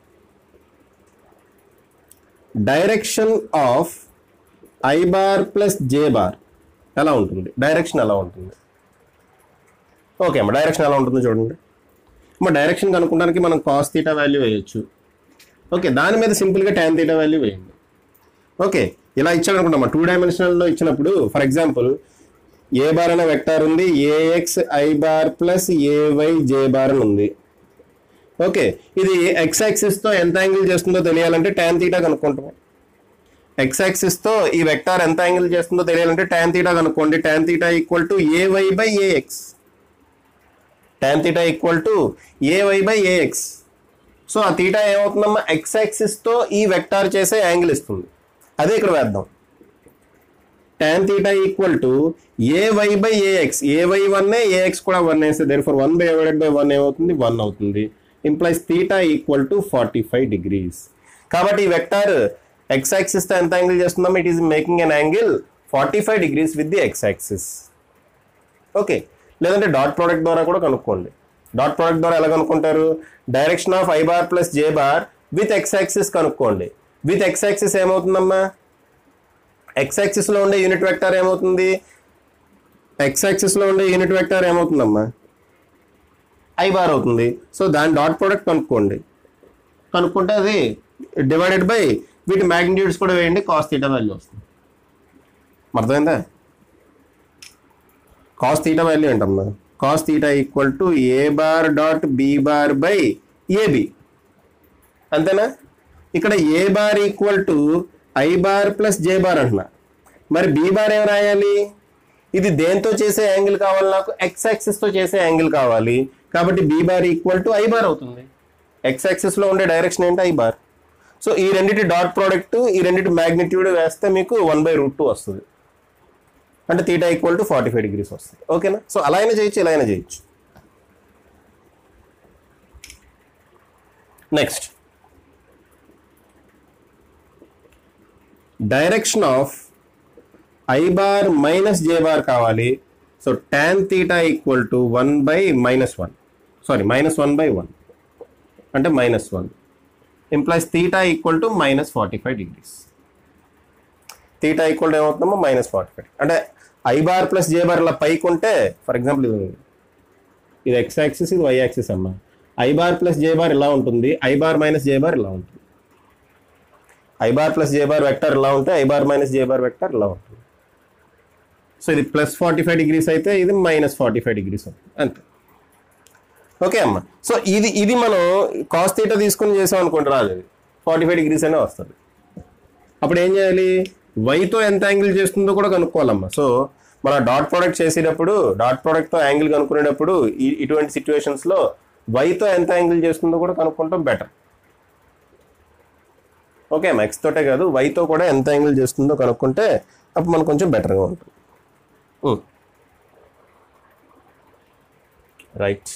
direction of I bar plus J bar ఎలా ఉంటుంది డైరెక్షన్ ఎలా ఉంటుంది ఓకే అమ్మ డైరెక్షన్ ఎలా ఉంటుందో చూడండి అమ్మ డైరెక్షన్ కనుక్కోవడానికి మనం కాస్ తీటా వాల్యూ వేయొచ్చు ఓకే దాని మీద సింపుల్గా ట్యాన్ తీటా వాల్యూ వేయండి ఓకే ఇలా ఇచ్చాడు అనుకుంటామా టూ డైమెన్షనల్లో ఇచ్చినప్పుడు ఫర్ ఎగ్జాంపుల్ ఏ బార్ అనే వెక్టార్ ఉంది AX I bar plus AY J bar అని ఉంది ఓకే ఇది ఎక్స్ యాక్సిస్తో ఎంత యాంగిల్ చేస్తుందో తెలియాలంటే ట్యాన్ తీటా కనుక్కుంటాం ఎక్స్ యాక్సిస్తో ఈ వెక్టార్ ఎంత యాంగిల్ చేస్తుందో తెలియాలంటే ట్యాన్ తీటా కనుక్కోండి tan theta equal to AY by AX tan theta equal to AY by AX so ఆ తీటా ఏమవుతుందమ్మా ఎక్స్ యాక్సిస్తో ఈ వెక్టార్ చేసే యాంగిల్ ఇస్తుంది అదే ఇక్కడ వేద్దాం tan theta equal to A Y by AX A Y one AX కూడా వన్ వేస్తే therefore one by divided by one ఏమవుతుంది వన్ అవుతుంది implies theta equal to forty five degrees కాబట్టి ఈ వెక్టార్ ఎక్స్ యాక్సిస్తో ఎంత యాంగిల్ చేస్తుందాం it is making an angle forty five degrees with the X axis okay లేదంటే dot product ద్వారా కూడా కనుక్కోండి డాట్ ప్రోడక్ట్ ద్వారా ఎలా కనుక్కుంటారు direction of I bar plus J bar with X axis కనుక్కోండి విత్ ఎక్స్ యాక్సిస్ ఏమవుతుందమ్మా ఎక్స్ యాక్సిస్ లో ఉండే యూనిట్ వెక్టార్ ఏమవుతుంది ఎక్స్ యాక్సిస్ లో ఉండే యూనిట్ వెక్టార్ ఏమవుతుందమ్మా ఐ బార్ అవుతుంది సో దాని డాట్ ప్రోడక్ట్ కనుక్కోండి కనుక్కుంటే అది డివైడెడ్ బై వీటి మ్యాగ్నిట్యూడ్స్ కూడా వేయండి కాస్ట్ తీటా వాల్యూ వస్తుంది అర్థమైందా కాస్ తీటా వాల్యూ ఏంటమ్మా cos theta equal to A bar dot B bar by AB అంతేనా ఇక్కడ A bar equal to I bar plus J bar అంటున్నా మరి బి బార్ ఏం రాయాలి ఇది దేంతో చేసే యాంగిల్ కావాలి నాకు ఎక్స్ యాక్సిస్తో చేసే యాంగిల్ కావాలి కాబట్టి B bar equal to I bar అవుతుంది ఎక్స్ యాక్సిస్లో ఉండే డైరెక్షన్ ఏంటి ఐ బార్ సో ఈ రెండింటి డాట్ ప్రోడక్ట్ ఈ రెండింటి మ్యాగ్నిట్యూడ్ వేస్తే మీకు వన్ బై రూట్ టూ వస్తుంది అంటే theta equal to forty five degrees వస్తుంది ఓకేనా సో అలా అయినా చేయొచ్చు ఇలా అయినా చేయొచ్చు next direction of I bar minus J bar కావాలి so tan theta equal to one by minus one sorry minus one by one అంటే minus one implies theta equal to minus forty five degrees theta equal to ఏమవుతుందమ్మో minus forty five అంటే I bar plus J bar ఇలా పైకి ఉంటే for example ఇది ఇది X axis ఇది Y axis అమ్మా I bar plus J bar ఇలా ఉంటుంది I bar minus J bar ఇలా ఉంటుంది I bar plus J bar vector ఇలా ఉంటే I bar minus J bar vector ఇలా ఉంటుంది సో ఇది ప్లస్ ఫార్టీ ఫైవ్ డిగ్రీస్ అయితే ఇది మైనస్ ఫార్టీ ఫైవ్ డిగ్రీస్ అవుతుంది అంతే ఓకే అమ్మ సో ఇది ఇది మనం కాస్ తీటా తీసుకుని చేసాం అనుకోండి రాదు ఇది ఫార్టీ ఫైవ్ డిగ్రీస్ అనే వస్తుంది అప్పుడు ఏం చేయాలి వైతో ఎంత యాంగిల్ చేస్తుందో కూడా కనుక్కోవాలమ్మా సో మన డాట్ ప్రోడక్ట్ చేసేటప్పుడు డాట్ ప్రోడక్ట్తో యాంగిల్ కనుక్కునేటప్పుడు ఈ ఇటువంటి సిచ్యువేషన్స్లో వైతో ఎంత యాంగిల్ చేస్తుందో కూడా కనుక్కుంటాం బెటర్ ఓకే ఎక్స్ తోటే కాదు వైతో కూడా ఎంత యాంగిల్ చేస్తుందో కనుక్కుంటే అప్పుడు మనకు కొంచెం బెటర్గా ఉంటుంది రైట్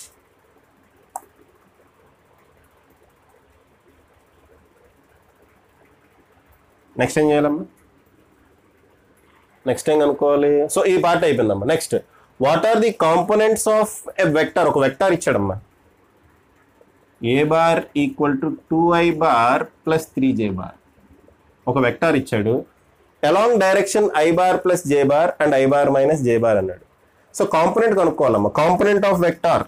నెక్స్ట్ ఏం చేయాలమ్మా నెక్స్ట్ ఏం కనుక్కోవాలి సో ఈ పార్ట్ అయిపోయిందమ్మా next what are the components of a vector ఒక వెక్టార్ ఇచ్చాడమ్మా A bar equal to two I bar plus three J bar ఒక వెక్టార్ ఇచ్చాడు along direction I bar plus J bar and I bar minus J bar అన్నాడు so component కనుక్కోవాలమ్మా component of vector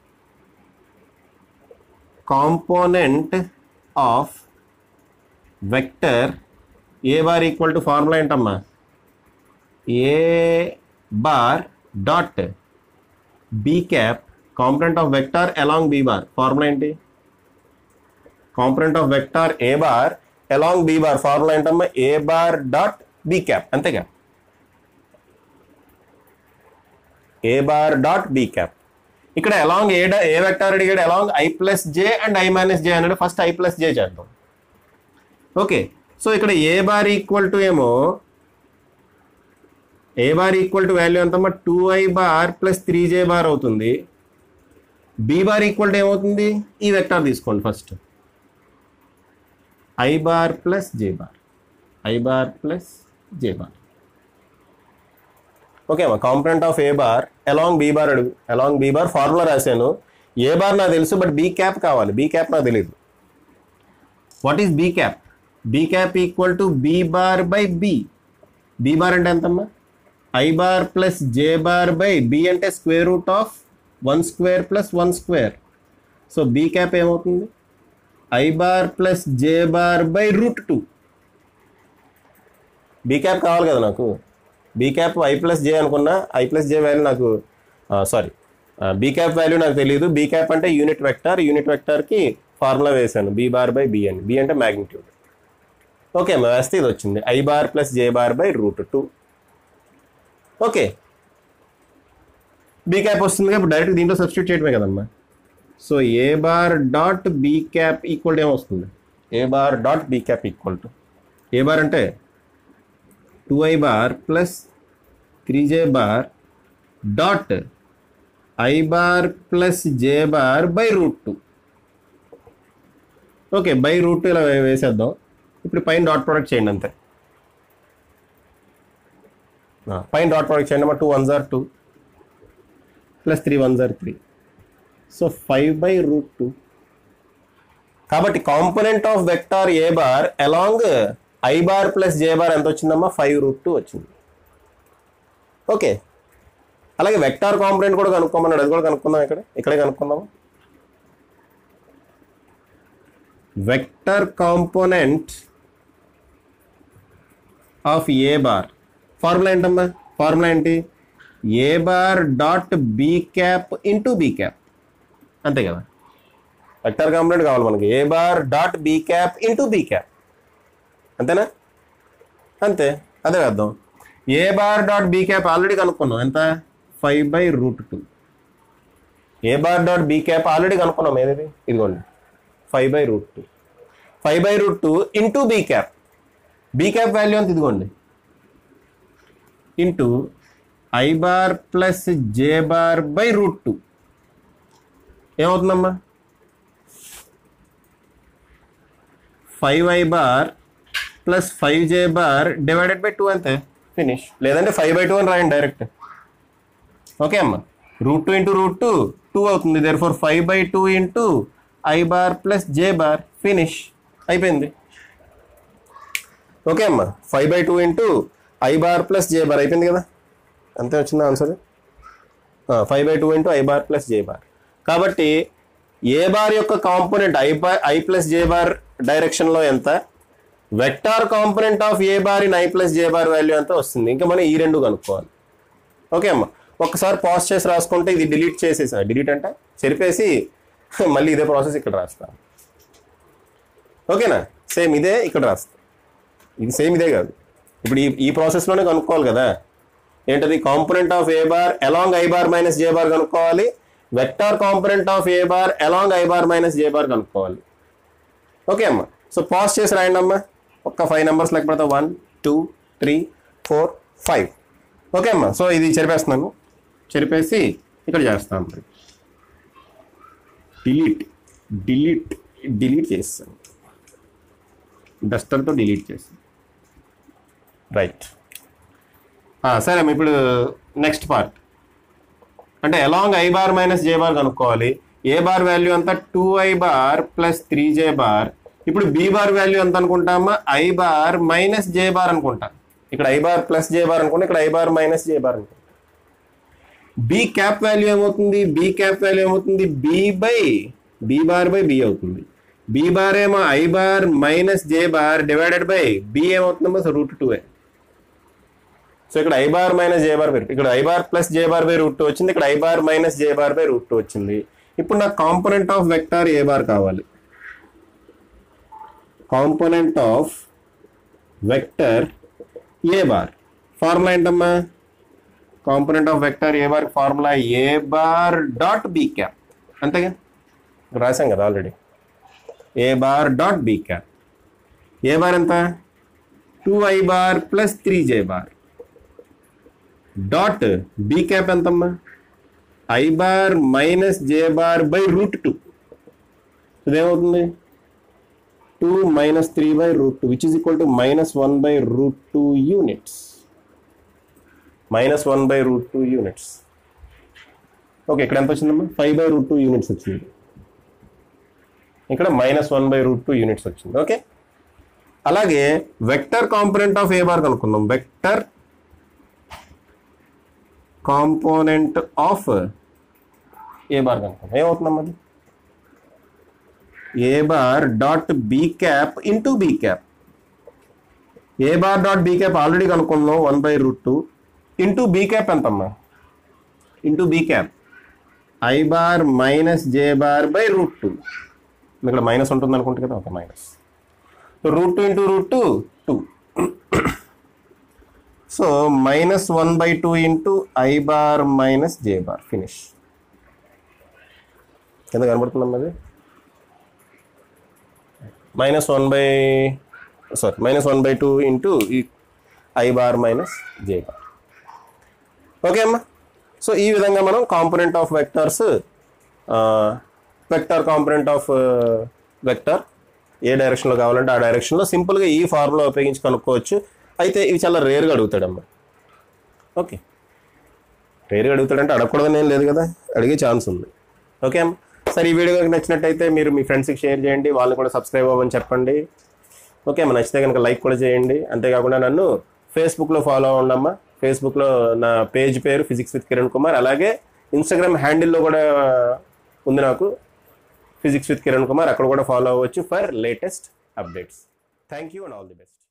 component of vector A bar equal to formula ఏంటమ్మా A bar dot B cap component of vector along B bar formula ఏంటి component of vector A bar along B bar formula ఏంటమ్మా A bar dot B cap అంతేగా A bar dot B cap ఇక్కడ along A డా- A vector అడిగాడు along I plus J and I minus J అన్నాడు first I plus జే చేద్దాం okay so ఇక్కడ A bar equal to ఏమో A bar equal to value ఎంతమ్మా two I bar plus three J bar అవుతుంది B bar equal to ఏమవుతుంది ఈ vector తీసుకోండి first I bar plus J bar I bar plus J bar okay అమ్మా component of A bar along B bar అడుగు along B bar formula రాశాను A bar నాకు తెలుసు but B cap కావాలి B cap నాకు తెలియదు what is B cap B cap equal to B bar by B B bar అంటే ఎంతమ్మా I bar plus J bar by B అంటే square root of one square plus one square so B cap ఏమవుతుంది I bar plus J bar by root two B cap కావాలి కదా నాకు B cap I plus J అనుకున్నా I plus J value నాకు sorry B cap value నాకు తెలియదు B cap అంటే unit vector unit వెక్టార్కి ఫార్ములా వేశాను బీ బార్ బై బి అని బి అంటే మ్యాగ్నిట్యూడ్ ఓకే అమ్మా వేస్తే ఇది వచ్చింది I bar plus J bar by root two okay B cap వస్తుంది కాబట్టి డైరెక్ట్ దీంట్లో సబ్స్టిట్యూట్ చేయడమే కదమ్మా so A bar dot B cap equal to ఏమొస్తుంది A bar dot B cap equal to A bar అంటే two I bar plus three J bar dot I bar plus J bar by root two okay by root two ఇలా వే- వేసేద్దాం ఇప్పుడు పైన dot product చేయండి అంతే ఆ, పైన dot product చేయండి అమ్మా two one jar two plus three one jar three so five by root two కాబట్టి component of vector A bar along I bar plus J bar ఎంత వచ్చిందమ్మా ఫైవ్ రూట్ టూ వచ్చింది ఓకే అలాగే vector component కూడా కనుక్కోమన్నాడు అది కూడా కనుక్కుందాం ఇక్కడ ఇక్కడే కనుక్కుందాము vector component of A bar formula ఏంటమ్మా ఫార్ములా ఏంటి A bar dot B cap into B cap అంతే కదా వెక్టర్ కాంపోనెంట్ కావాలి మనకి A bar dot B cap into B cap అంతేనా అంతే అదే వేద్దాం A bar dot B cap already కనుక్కున్నాం ఎంత five by root two A bar dot B cap already కనుక్కున్నాం ఏది ఇదిగోండి five by root two five by root two into B cap B cap value అంత ఇదిగోండి into I bar plus J bar by root two ఏమవుతుందమ్మా five I bar plus five J bar divided by two అంతే finish లేదంటే five by two అని రాయండి direct okay అమ్మా root two into root two two అవుతుంది there four five by two into I bar plus J bar finish అయిపోయింది okay అమ్మా five by two into I bar plus J bar అయిపోయింది కదా అంతే వచ్చిందా answer five by two into I bar plus J bar కాబట్టి A bar యొక్క component I bar I plus J bar డైరెక్షన్లో ఎంత vector component of A bar in I plus J bar value ఎంత వస్తుంది ఇంకా మనం ఈ రెండు కనుక్కోవాలి ఓకే అమ్మా ఒక్కసారి పాజ్ చేసి రాసుకుంటే ఇది డిలీట్ చేసేసా డిలీట్ అంటే చెరిపేసి మళ్ళీ ఇదే ప్రాసెస్ ఇక్కడ రాస్తాను ఓకేనా సేమ్ ఇదే ఇక్కడ రాస్తా ఇది సేమ్ ఇదే కాదు ఇప్పుడు ఈ ఈ ప్రాసెస్లోనే కనుక్కోవాలి కదా ఏంటది component of A bar along I bar minus J bar కనుక్కోవాలి vector component of A bar along I bar minus J bar కనుక్కోవాలి ఓకే అమ్మా సో పాస్ చేసి రాయండి అమ్మా ఒక్క ఫైవ్ నెంబర్స్ లెక్క పెడతా one two three four five okay అమ్మా సో ఇది చెరిపేస్తున్నాను చెరిపేసి ఇక్కడ చేస్తాను మరి డిలీట్ డిలీట్ డిలీట్ చేస్తాను డస్టర్తో డిలీట్ చేస్తాను రైట్ సరే అమ్మ ఇప్పుడు నెక్స్ట్ పార్ట్ అంటే along I bar minus J bar కనుక్కోవాలి ఏ బార్ వాల్యూ అంతా two I bar plus three J bar ఇప్పుడు బి బార్ వాల్యూ ఎంత అనుకుంటామా I bar minus J bar అనుకుంటా ఇక్కడ I bar plus J bar అనుకుంటా ఇక్కడ I bar minus J bar అనుకుంటా బి క్యాప్ వాల్యూ ఏమవుతుంది బి క్యాప్ వాల్యూ ఏమవుతుంది B by B bar by B అవుతుంది బి బార్ ఏమో I bar minus J bar divided by B ఏమవుతుందమ్మా so root two so ఇక్కడ I bar minus J bar by ఇక్కడ I bar plus J bar by root two వచ్చింది ఇక్కడ I bar minus J bar by root two వచ్చింది ఇప్పుడు నాకు component of vector A bar కావాలి component of vector A bar formula ఏంటమ్మా component of vector A bar formula A bar dot B cap అంతేగా ఇక్కడ రాసాం కదా already A bar dot B cap A bar ఎంత two I bar plus three J bar dot B cap ఎంతమ్మా I bar minus J bar by root two ఇదేమవుతుంది two minus three by root two which is equal to minus one by root two units minus one by root two units okay ఇక్కడ ఎంత వచ్చిందమ్మా five by root two units వచ్చింది ఇక్కడ minus one by root two units వచ్చింది okay అలాగే vector component of A bar కనుక్కుందాం vector component of A bar కనుక్కుందాం ఏమవుతుందమ్మా అది A bar dot B cap into B cap A bar dot B cap already కనుక్కున్నాం one by root two into B cap ఎంతమ్మా into B cap I bar minus J bar by root two ఇక్కడ minus ఉంటుంది అనుకుంటే కదా okay minus root two into root two two so minus one by two into I bar minus J bar finish కింద కనబడుతుందమ్మా అది minus one by sorry minus one by two into ఈ I bar minus J bar okay అమ్మా so ఈ విధంగా మనం component of vectors vector component of vector ఏ డైరెక్షన్లో కావాలంటే ఆ డైరెక్షన్లో సింపుల్గా ఈ ఫార్ములా ఉపయోగించి కనుక్కోవచ్చు అయితే ఇవి చాలా రేర్గా అడుగుతాడమ్మా ఓకే రేర్గా అడుగుతాడంటే అడగకూడదని ఏం లేదు కదా అడిగే ఛాన్స్ ఉంది ఓకే అమ్మా సరే ఈ వీడియో కనుక నచ్చినట్టయితే మీరు మీ ఫ్రెండ్స్కి షేర్ చేయండి వాళ్ళని కూడా సబ్స్క్రైబ్ అవ్వమని చెప్పండి ఓకే అమ్మా నచ్చితే కనుక లైక్ కూడా చేయండి అంతేకాకుండా నన్ను ఫేస్బుక్లో ఫాలో అవ్వండమ్మా ఫేస్బుక్లో నా పేజ్ పేరు ఫిజిక్స్ విత్ కిరణ్ కుమార్ అలాగే ఇన్స్టాగ్రామ్ హ్యాండిల్లో కూడా ఉంది నాకు ఫిజిక్స్ విత్ కిరణ్ కుమార్ అక్కడ కూడా ఫాలో అవ్వచ్చు for latest updates thank you and all the best